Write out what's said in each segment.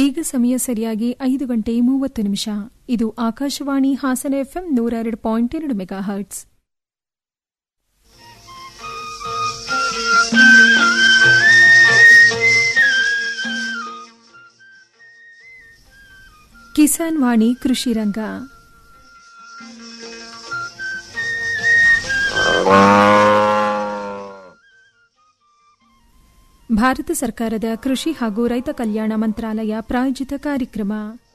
ಈಗ ಸಮಯ ಸರಿಯಾಗಿ ಐದು ಗಂಟೆ ಮೂವತ್ತು ನಿಮಿಷ ಇದು ಆಕಾಶವಾಣಿ ಹಾಸನ ಎಫ್ಎಂ ನೂರ ಎರಡು ಪಾಯಿಂಟ್ ಎರಡು ಮೆಗಾ ಹರ್ಟ್ಸ್ ಕಿಸಾನ್ ವಾಣಿ ಕೃಷಿ ರಂಗ ಭಾರತ ಸರ್ಕಾರದ ಕೃಷಿ ಹಾಗೂ ರೈತ ಕಲ್ಯಾಣ ಮಂತ್ರಾಲಯ ಪ್ರಾಯೋಜಿತ ಕಾರ್ಯಕ್ರಮ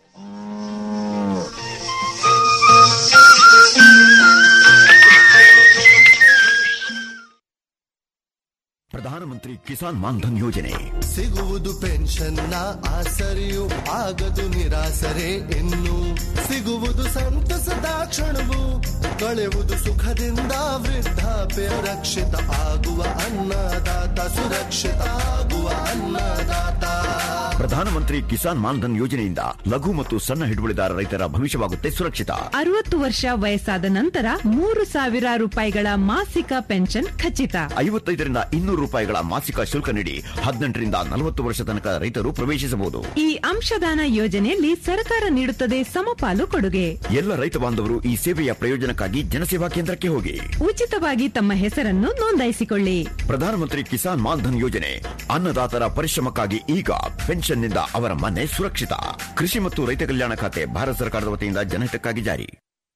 ಪ್ರಧಾನಮಂತ್ರಿ ಕಿಸಾನ್ ಮಾನ್ಧನ್ ಯೋಜನೆ ಸಿಗುವುದು ಪೆನ್ಷನ್ನ ಆಸರೆಯು ಆಗದು ನಿರಾಸರೆ ಇನ್ನು ಸಿಗುವುದು ಸಂತಸದ ಕ್ಷಣವು ಕಳೆಯುವುದು ಸುಖದಿಂದ ವೃದ್ಧಾಪ್ಯ ರಕ್ಷಿತ ಆಗುವ ಅನ್ನದಾತ ಸುರಕ್ಷಿತ ಆಗುವ ಅನ್ನದಾತ ಪ್ರಧಾನಮಂತ್ರಿ ಕಿಸಾನ್ ಮಾನ್ಧನ್ ಯೋಜನೆಯಿಂದ ಲಘು ಮತ್ತು ಸಣ್ಣ ಹಿಡುವಳಿದಾರ ರೈತರ ಭವಿಷ್ಯವಾಗುತ್ತೆ ಸುರಕ್ಷಿತ ಅರವತ್ತು ವರ್ಷ ವಯಸ್ಸಾದ ನಂತರ ಮೂರು ಸಾವಿರ ರೂಪಾಯಿಗಳ ಮಾಸಿಕ ಪೆನ್ಷನ್ ಖಚಿತ ಐವತ್ತೈದರಿಂದ ಇನ್ನೂರು ರೂಪಾಯಿಗಳ ಮಾಸಿಕ ಶುಲ್ಕ ನೀಡಿ ಹದಿನೆಂಟರಿಂದ ನಲವತ್ತು ವರ್ಷ ತನಕ ರೈತರು ಪ್ರವೇಶಿಸಬಹುದು ಈ ಅಂಶದಾನ ಯೋಜನೆಯಲ್ಲಿ ಸರ್ಕಾರ ನೀಡುತ್ತದೆ ಸಮಪಾಲು ಕೊಡುಗೆ ಎಲ್ಲ ರೈತ ಬಾಂಧವರು ಈ ಸೇವೆಯ ಪ್ರಯೋಜನಕ್ಕಾಗಿ ಜನಸೇವಾ ಕೇಂದ್ರಕ್ಕೆ ಹೋಗಿ ಉಚಿತವಾಗಿ ತಮ್ಮ ಹೆಸರನ್ನು ನೋಂದಾಯಿಸಿಕೊಳ್ಳಿ ಪ್ರಧಾನಮಂತ್ರಿ ಕಿಸಾನ್ ಮಾನ್ಧನ್ ಯೋಜನೆ ಅನ್ನದಾತರ ಪರಿಶ್ರಮಕ್ಕಾಗಿ ಈಗ ಪೆನ್ಷನ್ನಿಂದ ಅವರ ಮನೆ ಸುರಕ್ಷಿತ ಕೃಷಿ ಮತ್ತು ರೈತ ಕಲ್ಯಾಣ ಖಾತೆ ಭಾರತ ಸರ್ಕಾರದ ವತಿಯಿಂದ ಜನಹಿತಕ್ಕಾಗಿ ಜಾರಿ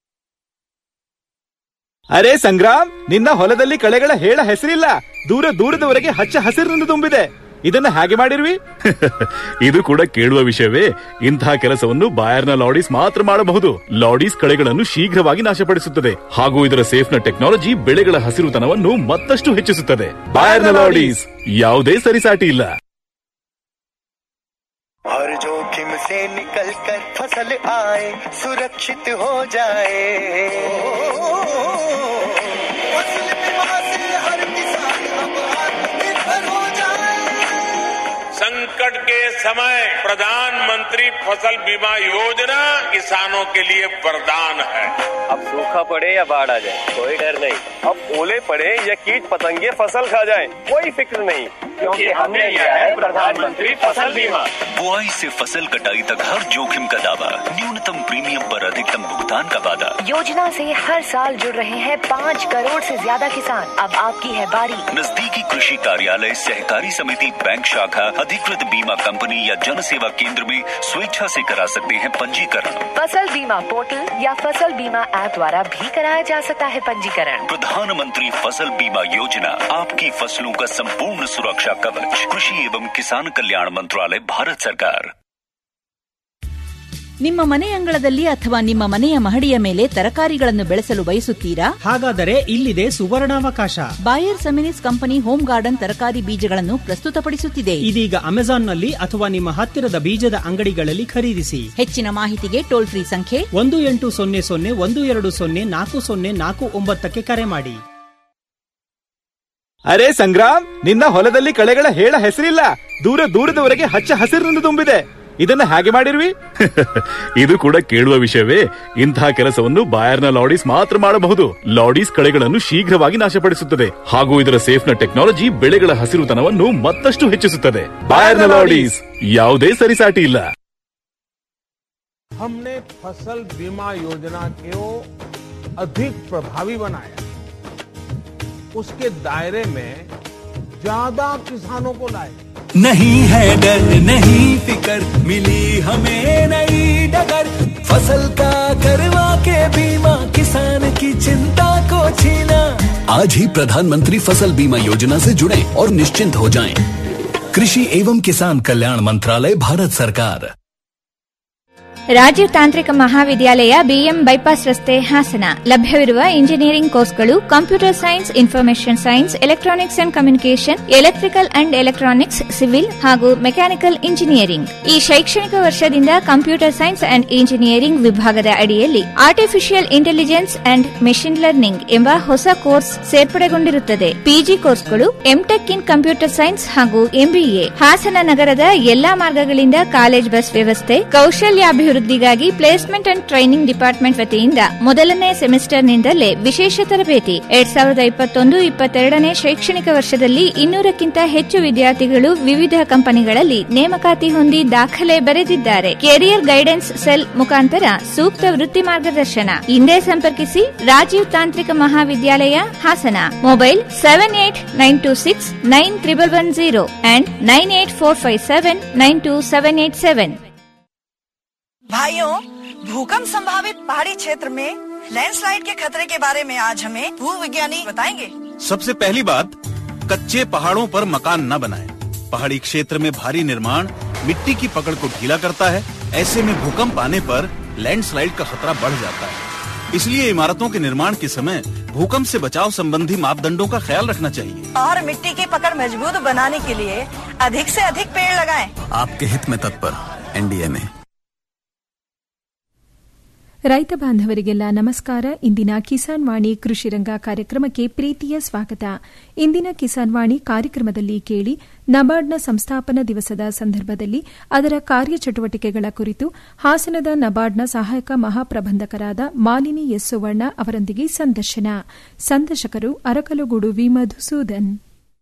ಅರೆ ಸಂಗ್ರಾಮ್ ನಿನ್ನ ಹೊಲದಲ್ಲಿ ಕಳೆಗಳ ಹೇಳ ಹೆಸರಿಲ್ಲ ದೂರ ದೂರದವರೆಗೆ ಹಚ್ಚ ಹಸಿರಿನಿಂದ ತುಂಬಿದೆ ಇದನ್ನ ಹೇಗೆ ಮಾಡಿರ್ವಿ ಇದು ಕೂಡ ಕೇಳುವ ವಿಷಯವೇ ಇಂತಹ ಕೆಲಸವನ್ನು ಬಾಯರ್ನ ಲಾಡೀಸ್ ಮಾತ್ರ ಮಾಡಬಹುದು ಲಾಡೀಸ್ ಕಳೆಗಳನ್ನು ಶೀಘ್ರವಾಗಿ ನಾಶಪಡಿಸುತ್ತದೆ ಹಾಗೂ ಇದರ ಸೇಫ್ನ ಟೆಕ್ನಾಲಜಿ ಬೆಳೆಗಳ ಹಸಿರುತನವನ್ನು ಮತ್ತಷ್ಟು ಹೆಚ್ಚಿಸುತ್ತದೆ ಬಾಯರ್ನ ಲಾಡೀಸ್ ಯಾವುದೇ ಸರಿಸಾಟಿ ಇಲ್ಲ हर जोखिम से निकल कर फसल आए सुरक्षित हो जाए फसल बीमा से हर किसान अब आत्मनिर्भर हो जाए संकट के समय प्रधानमंत्री फसल बीमा योजना किसानों के लिए वरदान है अब सूखा पड़े या बाढ़ आ जाए कोई डर नहीं अब ओले पड़े या कीट पतंगे फसल खा जाए कोई फिक्र नहीं क्योंकि हमने लिया है प्रधानमंत्री फसल बीमा बुआई से फसल कटाई तक हर जोखिम का दावा न्यूनतम प्रीमियम पर अधिकतम भुगतान का वादा योजना से हर साल जुड़ रहे हैं पाँच करोड़ से ज्यादा किसान अब आपकी है बारी नजदीकी कृषि कार्यालय सहकारी समिति बैंक शाखा अधिकृत बीमा कंपनी या जन सेवा केंद्र में स्वेच्छा से करा सकते हैं पंजीकरण फसल बीमा पोर्टल या फसल बीमा ऐप द्वारा भी कराया जा सकता है पंजीकरण प्रधानमंत्री फसल बीमा योजना आपकी फसलों का संपूर्ण सुरक्षा कवच कृषि एवं किसान कल्याण मंत्रालय भारत सरकार ನಿಮ್ಮ ಮನೆ ಅಂಗಳದಲ್ಲಿ ಅಥವಾ ನಿಮ್ಮ ಮನೆಯ ಮಹಡಿಯ ಮೇಲೆ ತರಕಾರಿಗಳನ್ನು ಬೆಳೆಸಲು ಬಯಸುತ್ತೀರಾ ಹಾಗಾದರೆ ಇಲ್ಲಿದೆ ಸುವರ್ಣಾವಕಾಶ Bayer Seminis company home garden ತರಕಾರಿ ಬೀಜಗಳನ್ನು ಪ್ರಸ್ತುತಪಡಿಸುತ್ತಿದೆ ಇದೀಗ ಅಮೆಜಾನ್ನಲ್ಲಿ ಅಥವಾ ನಿಮ್ಮ ಹತ್ತಿರದ ಬೀಜದ ಅಂಗಡಿಗಳಲ್ಲಿ ಖರೀದಿಸಿ ಹೆಚ್ಚಿನ ಮಾಹಿತಿಗೆ ಟೋಲ್ ಫ್ರೀ ಸಂಖ್ಯೆ ಒಂದು ಎಂಟು ಸೊನ್ನೆ ಸೊನ್ನೆ ಒಂದು ಎರಡು ಸೊನ್ನೆ ನಾಲ್ಕು ಸೊನ್ನೆ ನಾಲ್ಕು ಒಂಬತ್ತಕ್ಕೆ ಕರೆ ಮಾಡಿ ಅರೆ ಸಂಗ್ರಾಮ್ ನಿನ್ನ ಹೊಲದಲ್ಲಿ ಕಳೆಗಳ ಹೇಳ ಹೆಸರಿಲ್ಲ ದೂರ ದೂರದವರೆಗೆ ಹಚ್ಚ ಹಸಿರಿನಿಂದ ತುಂಬಿದೆ ಇದನ್ನ ಹೇಗೆ ಮಾಡಿರ್ವಿ ಇದು ಕೂಡ ಕೇಳುವ ವಿಷಯವೇ ಇಂತಹ ಕೆಲಸವನ್ನು ಬಾಯರ್ನ ಲಾಡೀಸ್ ಮಾತ್ರ ಮಾಡಬಹುದು ಲಾಡೀಸ್ ಕಳೆಗಳನ್ನು ಶೀಘ್ರವಾಗಿ ನಾಶಪಡಿಸುತ್ತದೆ ಹಾಗೂ ಇದರ ಸೇಫ್ನ ಟೆಕ್ನಾಲಜಿ ಬೆಳೆಗಳ ಹಸಿರುತನವನ್ನು ಮತ್ತಷ್ಟು ಹೆಚ್ಚಿಸುತ್ತದೆ ಬಾಯರ್ನ ಲಾಡೀಸ್ ಯಾವುದೇ ಸರಿಸಾಟಿ ಇಲ್ಲ हमने फसल बीमा योजना को अधिक प्रभावी बनाया उसके दायरे में ज्यादा किसानों को लाए नहीं है डर नहीं फिकर मिली हमें नई डगर फसल का करवा के बीमा किसान की चिंता को छीना आज ही प्रधानमंत्री फसल बीमा योजना से जुड़ें और निश्चिंत हो जाएं। कृषि एवं किसान कल्याण मंत्रालय भारत सरकार ರಾಜೀವ್ ತಾಂತ್ರಿಕ ಮಹಾವಿದ್ಯಾಲಯ ಬಿಎಂ ಬೈಪಾಸ್ ರಸ್ತೆ ಹಾಸನ ಲಭ್ಯವಿರುವ ಇಂಜಿನಿಯರಿಂಗ್ ಕೋರ್ಸ್ಗಳು computer science information science electronics and communication electrical and electronics civil ಹಾಗೂ ಮೆಕ್ಯಾನಿಕಲ್ ಇಂಜಿನಿಯರಿಂಗ್ ಈ ಶೈಕ್ಷಣಿಕ ವರ್ಷದಿಂದ ಕಂಪ್ಯೂಟರ್ ಸೈನ್ಸ್ ಅಂಡ್ ಇಂಜಿನಿಯರಿಂಗ್ ವಿಭಾಗದ ಅಡಿಯಲ್ಲಿ artificial intelligence and machine learning ಎಂಬ ಹೊಸ ಕೋರ್ಸ್ ಸೇರ್ಪಡೆಗೊಂಡಿರುತ್ತದೆ ಪಿಜಿ ಕೋರ್ಸ್ಗಳು ಎಂಟೆಕ್ ಇನ್ ಕಂಪ್ಯೂಟರ್ ಸೈನ್ಸ್ ಹಾಗೂ ಎಂಬಿಎ ಹಾಸನ ನಗರದ ಎಲ್ಲಾ ಮಾರ್ಗಗಳಿಂದ ಕಾಲೇಜ್ ಬಸ್ ವ್ಯವಸ್ಥೆ ಕೌಶಲ್ಯಾಭಿವೃದ್ಧಿ ಅಭಿವೃದ್ಧಿಗಾಗಿ ಪ್ಲೇಸ್ಮೆಂಟ್ ಅಂಡ್ ಟ್ರೈನಿಂಗ್ ಡಿಪಾರ್ಟ್ಮೆಂಟ್ ವತಿಯಿಂದ ಮೊದಲನೇ ಸೆಮಿಸ್ಟರ್ನಿಂದಲೇ ವಿಶೇಷ ತರಬೇತಿ ಎರಡ್ ಸಾವಿರದ ಇಪ್ಪತ್ತೊಂದು ಇಪ್ಪತ್ತೆರಡನೇ ಶೈಕ್ಷಣಿಕ ವರ್ಷದಲ್ಲಿ ಇನ್ನೂರಕ್ಕಿಂತ ಹೆಚ್ಚು ವಿದ್ಯಾರ್ಥಿಗಳು ವಿವಿಧ ಕಂಪನಿಗಳಲ್ಲಿ ನೇಮಕಾತಿ ಹೊಂದಿ ದಾಖಲೆ ಬರೆದಿದ್ದಾರೆ ಕೆರಿಯರ್ ಗೈಡೆನ್ಸ್ ಸೆಲ್ ಮುಖಾಂತರ ಸೂಕ್ತ ವೃತ್ತಿ ಮಾರ್ಗದರ್ಶನ ಹಿಂದೆ ಸಂಪರ್ಕಿಸಿ ರಾಜೀವ್ ತಾಂತ್ರಿಕ ಮಹಾವಿದ್ಯಾಲಯ Hassan mobile seven eight nine two six nine triple one zero and nine eight four five seven nine two seven eight seven भाइयों भूकंप संभावित पहाड़ी क्षेत्र में लैंडस्लाइड के खतरे के बारे में आज हमें भू विज्ञानी बताएंगे सबसे पहली बात कच्चे पहाड़ों पर मकान न बनाएं। पहाड़ी क्षेत्र में भारी निर्माण मिट्टी की पकड़ को ढीला करता है ऐसे में भूकंप आने पर लैंडस्लाइड का खतरा बढ़ जाता है इसलिए इमारतों के निर्माण के समय भूकंप से बचाव संबंधी मापदंडों का ख्याल रखना चाहिए और मिट्टी की पकड़ मजबूत बनाने के लिए अधिक से अधिक पेड़ लगाएं। आपके हित में तत्पर एनडीए में ರೈತ ಬಾಂಧವರಿಗೆಲ್ಲ ನಮಸ್ಕಾರ ಇಂದಿನ ಕಿಸಾನ್ ವಾಣಿ ಕೃಷಿ ರಂಗ ಕಾರ್ಯಕ್ರಮಕ್ಕೆ ಪ್ರೀತಿಯ ಸ್ವಾಗತ ಇಂದಿನ ಕಿಸಾನ್ ವಾಣಿ ಕಾರ್ಯಕ್ರಮದಲ್ಲಿ ಕೇಳಿ ನಬಾರ್ಡ್ನ ಸಂಸ್ಥಾಪನಾ ದಿವಸದ ಸಂದರ್ಭದಲ್ಲಿ ಅದರ ಕಾರ್ಯಚಟುವಟಿಕೆಗಳ ಕುರಿತು ಹಾಸನದ ನಬಾರ್ಡ್ನ ಸಹಾಯಕ ಮಹಾಪ್ರಬಂಧಕರಾದ ಮಾಲಿನಿ ಎಸ್ ಸುವರ್ಣ ಅವರೊಂದಿಗೆ ಸಂದರ್ಶನ ಸಂದರ್ಶಕರು ಅರಕಲುಗೂಡು ವಿ ಮಧುಸೂದನ್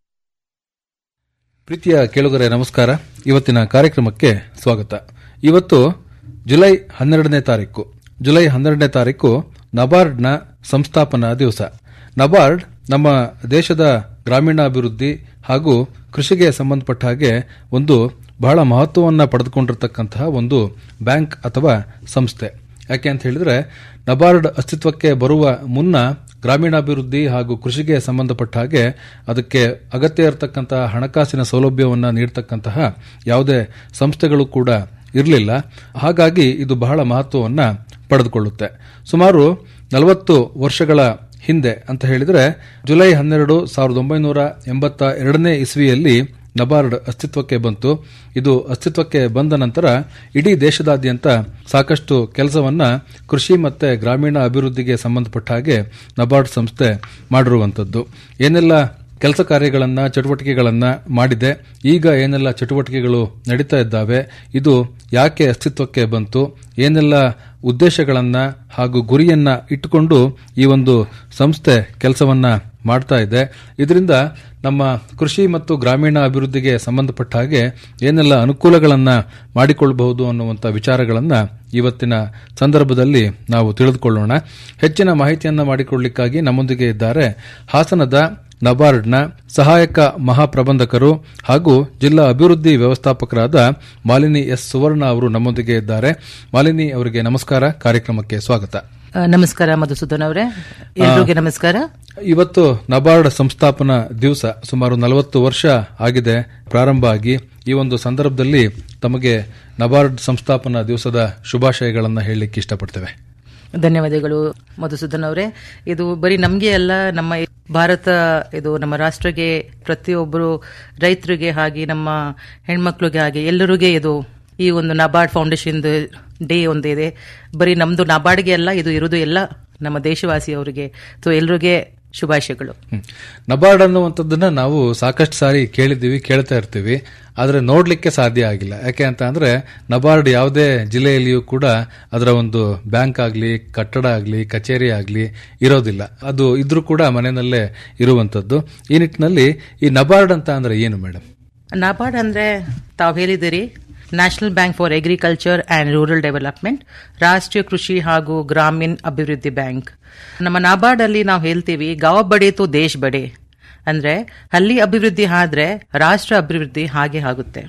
ಪ್ರೀತಿಯ ಕೇಳುಗರೆ ನಮಸ್ಕಾರ ಇವತ್ತಿನ ಕಾರ್ಯಕ್ರಮಕ್ಕೆ ಸ್ವಾಗತ ಇವತ್ತು ಜುಲೈ ಹನ್ನೆರಡನೇ ತಾರೀಕು ಜುಲೈ ಹನ್ನೆರಡನೇ ತಾರೀಕು ನಬಾರ್ಡ್ನ ಸಂಸ್ಥಾಪನಾ ದಿವಸ ನಬಾರ್ಡ್ ನಮ್ಮ ದೇಶದ ಗ್ರಾಮೀಣಾಭಿವೃದ್ಧಿ ಹಾಗೂ ಕೃಷಿಗೆ ಸಂಬಂಧಪಟ್ಟ ಹಾಗೆ ಒಂದು ಬಹಳ ಮಹತ್ವವನ್ನು ಪಡೆದುಕೊಂಡಿರತಕ್ಕಂತಹ ಒಂದು ಬ್ಯಾಂಕ್ ಅಥವಾ ಸಂಸ್ಥೆ ಯಾಕೆ ಅಂತ ಹೇಳಿದ್ರೆ ನಬಾರ್ಡ್ ಅಸ್ತಿತ್ವಕ್ಕೆ ಬರುವ ಮುನ್ನ ಗ್ರಾಮೀಣಾಭಿವೃದ್ಧಿ ಹಾಗೂ ಕೃಷಿಗೆ ಸಂಬಂಧಪಟ್ಟ ಹಾಗೆ ಅದಕ್ಕೆ ಅಗತ್ಯ ಇರತಕ್ಕಂತಹ ಹಣಕಾಸಿನ ಸೌಲಭ್ಯವನ್ನು ನೀಡತಕ್ಕಂತಹ ಯಾವುದೇ ಸಂಸ್ಥೆಗಳು ಕೂಡ ಇರಲಿಲ್ಲ ಹಾಗಾಗಿ ಇದು ಬಹಳ ಮಹತ್ವವನ್ನು ಪಡೆದುಕೊಳ್ಳುತ್ತೆ ಸುಮಾರು ನಲವತ್ತು ವರ್ಷಗಳ ಹಿಂದೆ ಅಂತ ಹೇಳಿದರೆ ಜುಲೈ ಹನ್ನೆರಡು ಸಾವಿರದ ಒಂಬೈನೂರ ಎಂಬತ್ತ ಎರಡನೇ ಇಸ್ವಿಯಲ್ಲಿ ನಬಾರ್ಡ್ ಅಸ್ತಿತ್ವಕ್ಕೆ ಬಂತು ಇದು ಅಸ್ತಿತ್ವಕ್ಕೆ ಬಂದ ನಂತರ ಇಡೀ ದೇಶದಾದ್ಯಂತ ಸಾಕಷ್ಟು ಕೆಲಸವನ್ನ ಕೃಷಿ ಮತ್ತೆ ಗ್ರಾಮೀಣ ಅಭಿವೃದ್ಧಿಗೆ ಸಂಬಂಧಪಟ್ಟ ಹಾಗೆ ನಬಾರ್ಡ್ ಸಂಸ್ಥೆ ಮಾಡಿರುವಂಥದ್ದು ಏನೆಲ್ಲ ಕೆಲಸ ಕಾರ್ಯಗಳನ್ನು ಚಟುವಟಿಕೆಗಳನ್ನು ಮಾಡಿದೆ ಈಗ ಏನೆಲ್ಲ ಚಟುವಟಿಕೆಗಳು ನಡೀತಾ ಇದ್ದಾವೆ ಇದು ಯಾಕೆ ಅಸ್ತಿತ್ವಕ್ಕೆ ಬಂತು ಏನೆಲ್ಲ ಉದ್ದೇಶಗಳನ್ನು ಹಾಗೂ ಗುರಿಯನ್ನ ಇಟ್ಟುಕೊಂಡು ಈ ಒಂದು ಸಂಸ್ಥೆ ಕೆಲಸವನ್ನ ಮಾಡ್ತಾ ಇದೆ ಇದರಿಂದ ನಮ್ಮ ಕೃಷಿ ಮತ್ತು ಗ್ರಾಮೀಣ ಅಭಿವೃದ್ಧಿಗೆ ಸಂಬಂಧಪಟ್ಟ ಹಾಗೆ ಏನೆಲ್ಲ ಅನುಕೂಲಗಳನ್ನು ಮಾಡಿಕೊಳ್ಳಬಹುದು ಅನ್ನುವಂಥ ವಿಚಾರಗಳನ್ನು ಇವತ್ತಿನ ಸಂದರ್ಭದಲ್ಲಿ ನಾವು ತಿಳಿದುಕೊಳ್ಳೋಣ ಹೆಚ್ಚಿನ ಮಾಹಿತಿಯನ್ನು ಮಾಡಿಕೊಳ್ಳಲಿಕ್ಕಾಗಿ ನಮ್ಮೊಂದಿಗೆ ಇದ್ದಾರೆ ಹಾಸನದ ನಬಾರ್ಡ್ನ ಸಹಾಯಕ ಮಹಾಪ್ರಬಂಧಕರು ಹಾಗೂ ಜಿಲ್ಲಾ ಅಭಿವೃದ್ಧಿ ವ್ಯವಸ್ಥಾಪಕರಾದ ಮಾಲಿನಿ ಎಸ್ ಸುವರ್ಣ ಅವರು ನಮ್ಮೊಂದಿಗೆ ಇದ್ದಾರೆ ಮಾಲಿನಿ ಅವರಿಗೆ ನಮಸ್ಕಾರ ಕಾರ್ಯಕ್ರಮಕ್ಕೆ ಸ್ವಾಗತ ಆ, ನಮಸ್ಕಾರ ಮಧುಸೂದನ್ ಅವರೇ ಎಲ್ರಿಗೂ ನಮಸ್ಕಾರ ಇವತ್ತು ನಬಾರ್ಡ್ ಸಂಸ್ಥಾಪನಾ ದಿವಸ ಸುಮಾರು ನಲವತ್ತು ವರ್ಷ ಆಗಿದೆ ಪ್ರಾರಂಭ ಆಗಿ ಈ ಒಂದು ಸಂದರ್ಭದಲ್ಲಿ ತಮಗೆ ನಬಾರ್ಡ್ ಸಂಸ್ಥಾಪನಾ ದಿವಸದ ಶುಭಾಶಯಗಳನ್ನು ಹೇಳಲಿಕ್ಕೆ ಇಷ್ಟಪಡ್ತೇವೆ ಧನ್ಯವಾದಗಳು ಮಧುಸೂದನ್ ಅವರೇ ಇದು ಬರೀ ನಮಗೆ ಅಲ್ಲ ನಮ್ಮ ಭಾರತ ಇದು ನಮ್ಮ ರಾಷ್ಟ್ರಕ್ಕೆ ಪ್ರತಿಯೊಬ್ಬರು ರೈತರಿಗೆ ಹಾಗೆ ನಮ್ಮ ಹೆಣ್ಮಕ್ಳಿಗೆ ಹಾಗೆ ಎಲ್ಲರಿಗೆ ಇದು ಈ ಒಂದು ನಬಾರ್ಡ್ ಫೌಂಡೇಶನ್ ಡೇ ಒಂದಿದೆ ಬರೀ ನಮ್ದು ನಬಾರ್ಡ್ಗೆ ಅಲ್ಲ ಇದು ಇರುವುದು ಎಲ್ಲ ನಮ್ಮ ದೇಶವಾಸಿಯವರಿಗೆ ಸೊ ಎಲ್ರಿಗೆ ಶುಭಾಶಯಗಳು ಹ್ಮ್. ನಬಾರ್ಡ್ ಅನ್ನುವಂಥದ್ದನ್ನ ನಾವು ಸಾಕಷ್ಟು ಸಾರಿ ಕೇಳಿದ್ದೀವಿ ಕೇಳ್ತಾ ಇರ್ತೀವಿ ಆದರೆ ನೋಡ್ಲಿಕ್ಕೆ ಸಾಧ್ಯ ಆಗಿಲ್ಲ ಯಾಕೆ ಅಂತ ಅಂದ್ರೆ ನಬಾರ್ಡ್ ಯಾವುದೇ ಜಿಲ್ಲೆಯಲ್ಲಿಯೂ ಕೂಡ ಅದರ ಒಂದು ಬ್ಯಾಂಕ್ ಆಗಲಿ ಕಟ್ಟಡ ಆಗಲಿ ಕಚೇರಿ ಆಗಲಿ ಇರೋದಿಲ್ಲ ಅದು ಇದ್ರೂ ಕೂಡ ಮನೆಯಲ್ಲೇ ಇರುವಂಥದ್ದು ಈ ನಿಟ್ಟಿನಲ್ಲಿ ಈ ನಬಾರ್ಡ್ ಅಂತ ಅಂದ್ರೆ ಏನು ಮೇಡಮ್ ನಾಬಾರ್ಡ್ ಅಂದ್ರೆ ತಾವು ಹೇಳಿದಿರಿ National bank for agriculture and rural Development ರಾಷ್ಟ್ರೀಯ ಕೃಷಿ ಹಾಗೂ ಗ್ರಾಮೀಣ ಅಭಿವೃದ್ಧಿ ಬ್ಯಾಂಕ್ ನಮ್ಮ ನಾಬಾರ್ಡ್ ಅಲ್ಲಿ ನಾವು ಹೇಳ್ತೀವಿ ಗಾಂವ್ ಬಡೆ ತೋ ದೇಶ್ ಬಡೆ ಅಂದ್ರೆ ಹಳ್ಳಿ ಅಭಿವೃದ್ಧಿ ಆದ್ರೆ ರಾಷ್ಟ್ರ ಅಭಿವೃದ್ಧಿ ಹಾಗೆ ಆಗುತ್ತೆ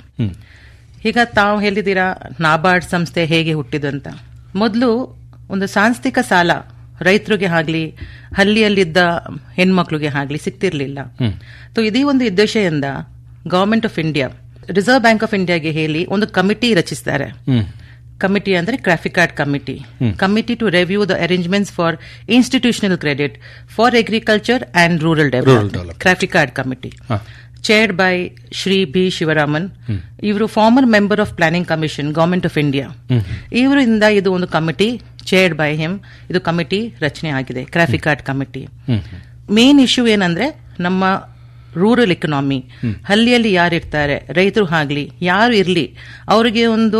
ಈಗ ತಾವು ಹೇಳಿದ್ದೀರಾ ನಾಬಾರ್ಡ್ ಸಂಸ್ಥೆ ಹೇಗೆ ಹುಟ್ಟಿದಂತ ಮೊದಲು ಒಂದು ಸಾಂಸ್ಥಿಕ ಸಾಲ ರೈತರಿಗೆ ಆಗ್ಲಿ ಹಳ್ಳಿಯಲ್ಲಿದ್ದ ಹೆಣ್ಮಕ್ಳಿಗೆ ಆಗ್ಲಿ ಸಿಗ್ತಿರ್ಲಿಲ್ಲ ಸೊ ಇದೇ ಒಂದು ಉದ್ದೇಶದಿಂದ government of India Reserve Bank of ಇಂಡಿಯಾಗೆ ಹೇಳಿ ಒಂದು ಕಮಿಟಿ ರಚಿಸ್ತಾರೆ ಕಮಿಟಿ ಅಂದ್ರೆ CRAFICARD committee committee to review the arrangements for institutional credit for agriculture and rural development CRAFICARD committee chaired by Shri B Sivaraman ಇವರು former member of Planning Commission government of India ಇವರಿಂದ ಇದು ಒಂದು committee chaired by him ಇದು committee ರಚನೆ ಆಗಿದೆ CRAFICARD committee main issue ಏನಂದ್ರೆ ನಮ್ಮ rural economy ಹಳ್ಳಿಯಲ್ಲಿ ಯಾರು ಇರ್ತಾರೆ ರೈತರು ಆಗ್ಲಿ ಯಾರು ಇರ್ಲಿ ಅವರಿಗೆ ಒಂದು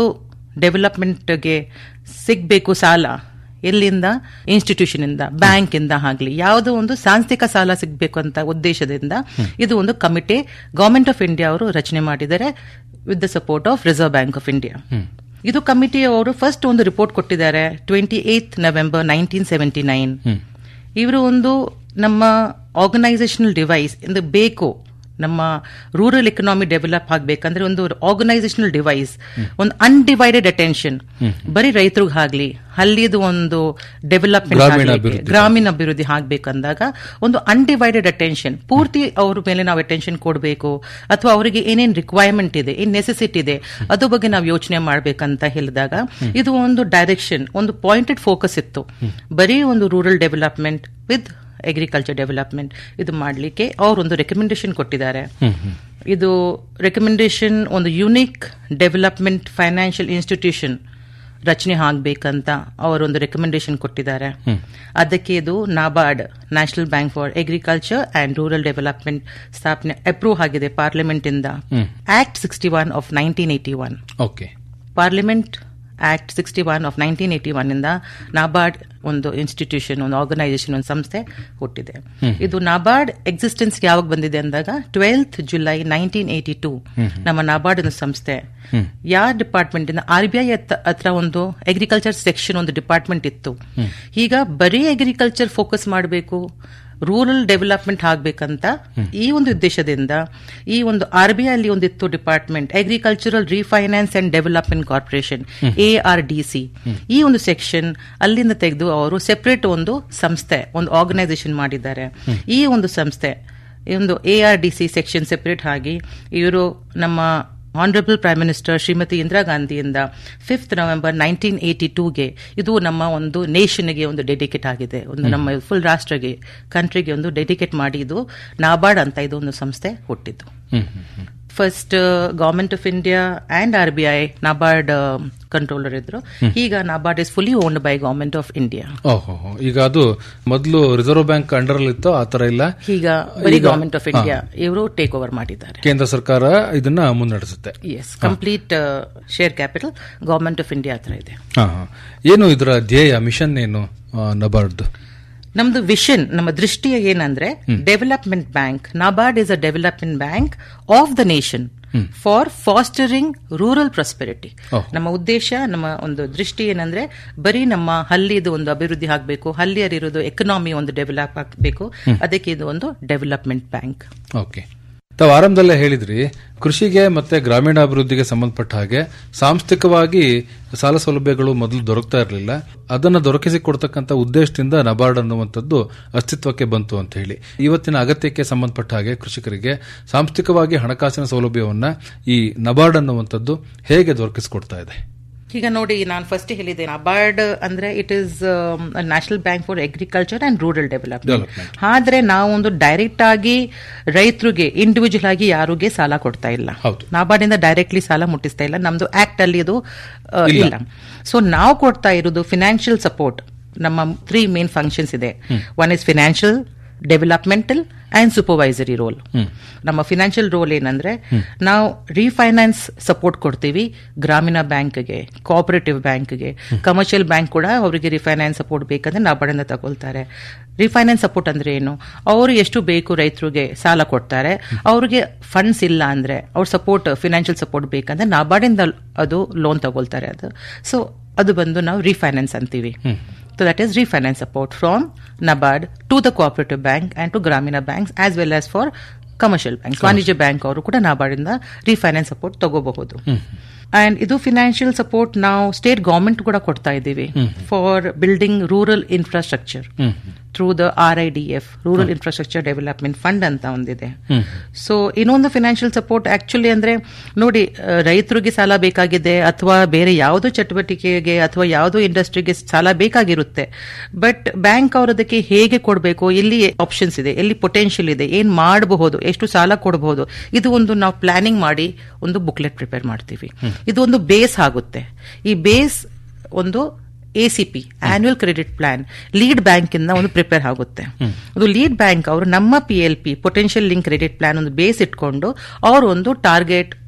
ಡೆವಲಪ್ಮೆಂಟ್ಗೆ ಸಿಗಬೇಕು ಸಾಲ ಎಲ್ಲಿಂದ ಇನ್ಸ್ಟಿಟ್ಯೂಷನ್ ಇಂದ ಬ್ಯಾಂಕ್ ಇಂದ ಆಗ್ಲಿ ಯಾವುದೋ ಒಂದು ಸಾಂಸ್ಥಿಕ ಸಾಲ ಸಿಗಬೇಕು ಅಂತ ಉದ್ದೇಶದಿಂದ ಇದು ಒಂದು ಕಮಿಟಿ ಗವರ್ಮೆಂಟ್ ಆಫ್ ಇಂಡಿಯಾ ಅವರು ರಚನೆ ಮಾಡಿದ್ದಾರೆ with the support of Reserve Bank of India ಇದು ಕಮಿಟಿ ಅವರು ಫಸ್ಟ್ ಒಂದು ರಿಪೋರ್ಟ್ ಕೊಟ್ಟಿದ್ದಾರೆ twenty eight November nineteen seventy nine ಇವರು ಒಂದು ನಮ್ಮ ಆರ್ಗನೈಸೇಷನಲ್ ಡಿವೈಸ್ ಎಂದು ಬೇಕು ನಮ್ಮ ರೂರಲ್ ಎಕನಾಮಿ ಡೆವಲಪ್ ಆಗಬೇಕಂದ್ರೆ ಒಂದು ಆರ್ಗನೈಸೇಷನಲ್ ಡಿವೈಸ್ ಒಂದು ಅನ್ಡಿವೈಡೆಡ್ ಅಟೆನ್ಷನ್ ಬರೀ ರೈತರಿಗಾಗ್ಲಿ ಅಲ್ಲಿದು ಒಂದು ಡೆವಲಪ್ಮೆಂಟ್ ಗ್ರಾಮೀಣ ಅಭಿವೃದ್ಧಿ. ಗ್ರಾಮೀಣ ಅಭಿವೃದ್ಧಿ ಆಗ್ಬೇಕಂದಾಗ ಒಂದು ಅನ್ಡಿವೈಡೆಡ್ ಅಟೆನ್ಷನ್ ಪೂರ್ತಿ ಅವ್ರ ಮೇಲೆ ನಾವು ಅಟೆನ್ಷನ್ ಕೊಡಬೇಕು ಅಥವಾ ಅವರಿಗೆ ಏನೇನ್ ರಿಕ್ವೈರ್ಮೆಂಟ್ ಇದೆ ಏನ್ ನೆಸೆಸಿಟಿ ಇದೆ ಅದ್ರ ಬಗ್ಗೆ ನಾವು ಯೋಚನೆ ಮಾಡ್ಬೇಕಂತ ಹೇಳಿದಾಗ ಇದು ಒಂದು ಡೈರೆಕ್ಷನ್ ಒಂದು ಪಾಯಿಂಟೆಡ್ ಫೋಕಸ್ ಇತ್ತು ಬರೀ ಒಂದು rural development with agriculture development ಇದು ಮಾಡಲಿಕ್ಕೆ ಅವರೊಂದು ರೆಕಮೆಂಡೇಶನ್ ಕೊಟ್ಟಿದ್ದಾರೆ ಇದು ರೆಕಮೆಂಡೇಶನ್ ಒಂದು ಯುನಿಕ್ ಡೆವಲಪ್ಮೆಂಟ್ ಫೈನಾನ್ಷಿಯಲ್ ಇನ್ಸ್ಟಿಟ್ಯೂಷನ್ ರಚನೆ ಆಗಬೇಕಂತ ಅವರೊಂದು ರೆಕಮೆಂಡೇಶನ್ ಕೊಟ್ಟಿದ್ದಾರೆ ಅದಕ್ಕೆ ಇದು NABARD National bank for agriculture and rural Development ಸ್ಥಾಪನೆ ಅಪ್ರೂವ್ ಆಗಿದೆ ಪಾರ್ಲಿಮೆಂಟ್ ಇಂದ act sixty one of nineteen eighty one okay parliament act sixty one of nineteen eighty one ಇಂದ ನಾಬಾರ್ಡ್ ಒಂದು ಇನ್ಸ್ಟಿಟ್ಯೂಷನ್ ಒಂದು ಆರ್ಗನೈಸೇಷನ್ ಒಂದು ಸಂಸ್ಥೆ ಹುಟ್ಟಿದೆ ಹ್ಮ್. ಇದು ನಾಬಾರ್ಡ್ ಎಕ್ಸಿಸ್ಟೆನ್ಸ್ ಯಾವಾಗ ಬಂದಿದೆ ಅಂದಾಗ twelfth July nineteen eighty two hmm. ನಮ್ಮ ನಾಬಾರ್ಡ್ ಒಂದು ಸಂಸ್ಥೆ ಹ್ಮ್. ಯಾವ ಡಿಪಾರ್ಟ್ಮೆಂಟ್ ಇಂದ ಆರ್ ಬಿ ಐ ಹತ್ರ ಒಂದು ಅಗ್ರಿಕಲ್ಚರ್ ಸೆಕ್ಷನ್ ಒಂದು ಡಿಪಾರ್ಟ್ಮೆಂಟ್ ಇತ್ತು ಹ್ಮ್. ಈಗ ಬರೀ ಅಗ್ರಿಕಲ್ಚರ್ ಫೋಕಸ್ ಮಾಡಬೇಕು ರೂರಲ್ ಡೆವಲಪ್ಮೆಂಟ್ ಆಗಬೇಕಂತ ಈ ಒಂದು ಉದ್ದೇಶದಿಂದ ಈ ಒಂದು ಆರ್ ಬಿ ಐ ಅಲ್ಲಿ ಒಂದಿತ್ತು department agricultural refinance and development corporation hmm. A R D C ಈ ಒಂದು ಸೆಕ್ಷನ್ ಅಲ್ಲಿಂದ ತೆಗೆದು ಅವರು ಸೆಪರೇಟ್ ಒಂದು ಸಂಸ್ಥೆ ಒಂದು ಆರ್ಗನೈಸೇಷನ್ ಮಾಡಿದ್ದಾರೆ ಈ ಒಂದು ಸಂಸ್ಥೆ ಈ ಒಂದು A R D C section separate ಆಗಿ ಇವರು ನಮ್ಮ honourable prime minister Shrimati Indira ಗಾಂಧಿಯಿಂದ ಫಿಫ್ತ್ ನವೆಂಬರ್ ನೈನ್ಟೀನ್ ಏಟಿ ಟೂಗೆ ಇದು ನಮ್ಮ ಒಂದು ನೇಷನ್ಗೆ ಒಂದು ಡೆಡಿಕೇಟ್ ಆಗಿದೆ ಒಂದು ನಮ್ಮ ಫುಲ್ ರಾಷ್ಟ್ರಗೆ ಕಂಟ್ರಿಗೆ ಒಂದು ಡೆಡಿಕೇಟ್ ಮಾಡಿ ಇದು ನಾಬಾರ್ಡ್ ಅಂತ ಇದು ಒಂದು ಸಂಸ್ಥೆ ಹುಟ್ಟಿದ್ದು hmm hmm hmm first government of India and R B I NABARD controller ಇದ್ರು ಹ್ಮ್. ಈಗ NABARD is fully owned by government of India ಓಹೋ ಈಗ ಅದು ಮೊದಲು ರಿಸರ್ವ್ ಬ್ಯಾಂಕ್ ಅಂಡರ್ ಅಲ್ಲಿ ಇತ್ತು ಆ ತರ ಇಲ್ಲ ಈಗ ಬರೀ ಈಗ- ಗವರ್ಮೆಂಟ್ ಆಫ್ ಹಾ. ಇಂಡಿಯಾ ಇವರು ಟೇಕ್ ಓವರ್ ಮಾಡಿದ್ದಾರೆ ಕೇಂದ್ರ ಸರ್ಕಾರ ಇದನ್ನ ಮುನ್ನಡೆಸುತ್ತೆ yes complete share capital government of India ಹತ್ರ ಇದೆ ಹಾ, ಹಾ. ಏನು ಇದರ ಧ್ಯೇಯ ಮಿಷನ್ ಏನು ನಬಾರ್ಡ್ ನಮ್ದು ವಿಷನ್ ನಮ್ಮ ದೃಷ್ಟಿ ಏನಂದ್ರೆ development bank NABARD is a development bank of the nation hmm. For fostering rural prosperity oh. ನಮ್ಮ ಉದ್ದೇಶ ನಮ್ಮ ಒಂದು ದೃಷ್ಟಿ ಏನಂದ್ರೆ ಬರೀ ನಮ್ಮ ಹಳ್ಳಿದು ಒಂದು ಅಭಿವೃದ್ಧಿ ಆಗಬೇಕು ಹಳ್ಳಿಯರಿರೋದು ಎಕನಾಮಿ ಒಂದು ಡೆವಲಪ್ ಆಗಬೇಕು ಹ್ಮ್. ಅದಕ್ಕೆ ಇದು ಒಂದು ಡೆವಲಪ್ಮೆಂಟ್ ಬ್ಯಾಂಕ್ ಓಕೆ ತಾವು ಆರಂಭದಲ್ಲೇ ಹೇಳಿದ್ರಿ ಕೃಷಿಗೆ ಮತ್ತೆ ಗ್ರಾಮೀಣಾಭಿವೃದ್ಧಿಗೆ ಸಂಬಂಧಪಟ್ಟ ಹಾಗೆ ಸಾಂಸ್ಥಿಕವಾಗಿ ಸಾಲ ಸೌಲಭ್ಯಗಳು ಮೊದಲು ದೊರಕ್ತಾ ಇರಲಿಲ್ಲ ಅದನ್ನು ದೊರಕಿಸಿ ಕೊಡ್ತಕ್ಕಂಥ ಉದ್ದೇಶದಿಂದ ನಬಾರ್ಡ್ ಅನ್ನುವಂಥದ್ದು ಅಸ್ತಿತ್ವಕ್ಕೆ ಬಂತು ಅಂತ ಹೇಳಿ ಇವತ್ತಿನ ಅಗತ್ಯಕ್ಕೆ ಸಂಬಂಧಪಟ್ಟ ಹಾಗೆ ಕೃಷಿಕರಿಗೆ ಸಾಂಸ್ಥಿಕವಾಗಿ ಹಣಕಾಸಿನ ಸೌಲಭ್ಯವನ್ನ ಈ ನಬಾರ್ಡ್ ಅನ್ನುವಂಥದ್ದು ಹೇಗೆ ದೊರಕಿಸಿಕೊಡ್ತಾ ಇದೆ ಈಗ ನೋಡಿ ನಾನು ಫಸ್ಟ್ ಹೇಳಿದೆ ನಬಾರ್ಡ್ ಅಂದ್ರೆ it is national bank for agriculture and rural development Development. ಆದ್ರೆ ನಾವು ಒಂದು ಡೈರೆಕ್ಟ್ ಆಗಿ ರೈತರಿಗೆ ಇಂಡಿವಿಜುವಲ್ ಆಗಿ ಯಾರಿಗೆ ಸಾಲ ಕೊಡ್ತಾ ಇಲ್ಲ ಹೌದು. ನಾಬಾರ್ಡ್ ಇಂದ ಡೈರೆಕ್ಟ್ಲಿ ಸಾಲ ಮುಟ್ಟಿಸ್ತಾ ಇಲ್ಲ ನಮ್ದು ಆಕ್ಟ್ ಅಲ್ಲಿ ಇದು ಆ, ಇಲ್ಲ. ಇಲ್ಲ ಸೊ ನಾವು ಕೊಡ್ತಾ ಇರೋದು ಫಿನಾನ್ಷಿಯಲ್ ಸಪೋರ್ಟ್ ನಮ್ಮ ತ್ರೀ ಮೇನ್ ಫಂಕ್ಷನ್ಸ್ ಇದೆ hmm. One is financial developmental and supervisory role hmm. ನಮ್ಮ ಫಿನಾನ್ಷಿಯಲ್ ರೋಲ್ ಏನಂದ್ರೆ ಹ್ಮ್. ನಾವು ರಿಫೈನಾನ್ಸ್ ಸಪೋರ್ಟ್ ಕೊಡ್ತೀವಿ ಗ್ರಾಮೀಣ ಬ್ಯಾಂಕ್ಗೆ ಕೋಆಪರೇಟಿವ್ ಬ್ಯಾಂಕ್ಗೆ ಕಮರ್ಷಿಯಲ್ ಬ್ಯಾಂಕ್ ಕೂಡ ಅವರಿಗೆ ರಿಫೈನಾನ್ಸ್ ಸಪೋರ್ಟ್ ಬೇಕಂದ್ರೆ ನಾಬಾರ್ಡಿಂದ ತಗೊಳ್ತಾರೆ ರಿಫೈನಾನ್ಸ್ ಸಪೋರ್ಟ್ ಅಂದ್ರೆ ಏನು ಅವರು ಎಷ್ಟು ಬೇಕು ರೈತರಿಗೆ ಸಾಲ ಕೊಡ್ತಾರೆ ಅವ್ರಿಗೆ ಫಂಡ್ಸ್ ಇಲ್ಲ ಅಂದ್ರೆ ಅವ್ರ ಸಪೋರ್ಟ್ ಫಿನಾನ್ಷಿಯಲ್ ಸಪೋರ್ಟ್ ಬೇಕಂದ್ರೆ ನಾಬಾರ್ಡಿಂದ ಅದು ಲೋನ್ ತಗೊಳ್ತಾರೆ ಅದು ಸೊ ಅದು ಬಂದು ನಾವು ರಿಫೈನಾನ್ಸ್ ಅಂತೀವಿ So that is refinance support from NABARD to the cooperative bank and to Gramina banks as well as for commercial bank ವಾಣಿಜ್ಯ ಬ್ಯಾಂಕ್ ಅವರು ಕೂಡ ನಾಬಾರ್ಡ್ ಇಂದ ರಿಫೈನಾನ್ಸ್ ಸಪೋರ್ಟ್ ತಗೋಬಹುದು ಅಂಡ್ ಇದು ಫಿನಾನ್ಷಿಯಲ್ ಸಪೋರ್ಟ್ ನಾವು ಸ್ಟೇಟ್ ಗವರ್ಮೆಂಟ್ ಕೂಡ ಕೊಡ್ತಾ ಇದ್ದೀವಿ hmm. For building rural infrastructure hmm. Through the R I D F rural infrastructure development fund ಅಂತ ಒಂದಿದೆ ಹ್ಮ್. ಸೊ ಇನ್ನೊಂದು ಫಿನಾನ್ಷಿಯಲ್ ಸಪೋರ್ಟ್ ಆಕ್ಚುಲಿ ಅಂದ್ರೆ ನೋಡಿ ಆ, ರೈತರಿಗೆ ಸಾಲ ಬೇಕಾಗಿದೆ ಅಥವಾ ಬೇರೆ ಯಾವುದೋ ಚಟುವಟಿಕೆಗೆ ಅಥವಾ ಯಾವುದೋ ಇಂಡಸ್ಟ್ರಿಗೆ ಸಾಲ ಬೇಕಾಗಿರುತ್ತೆ ಬಟ್ ಬ್ಯಾಂಕ್ ಅವರು ಅದಕ್ಕೆ ಹೇಗೆ ಕೊಡಬೇಕು ಎಲ್ಲಿ ಆಪ್ಷನ್ಸ್ ಇದೆ ಎಲ್ಲಿ ಪೊಟೆನ್ಷಿಯಲ್ ಇದೆ ಏನ್ ಮಾಡಬಹುದು ಎಷ್ಟು ಸಾಲ ಕೊಡಬಹುದು ಇದು ಒಂದು ನಾವು ಪ್ಲಾನಿಂಗ್ ಮಾಡಿ ಒಂದು ಬುಕ್ಲೆಟ್ ಪ್ರಿಪೇರ್ ಮಾಡ್ತೀವಿ ಇದು ಒಂದು ಬೇಸ್ ಆಗುತ್ತೆ ಈ ಬೇಸ್ ಒಂದು A C P annual credit plan lead bank ಇಂದ ಒಂದು ಪ್ರಿಪೇರ್ ಆಗುತ್ತೆ ಅದು ಲೀಡ್ ಬ್ಯಾಂಕ್ ಅವರು ನಮ್ಮ P L P potential link credit plan ಒಂದು ಬೇಸ್ ಇಟ್ಕೊಂಡು ಅವರು ಒಂದು ಟಾರ್ಗೆಟ್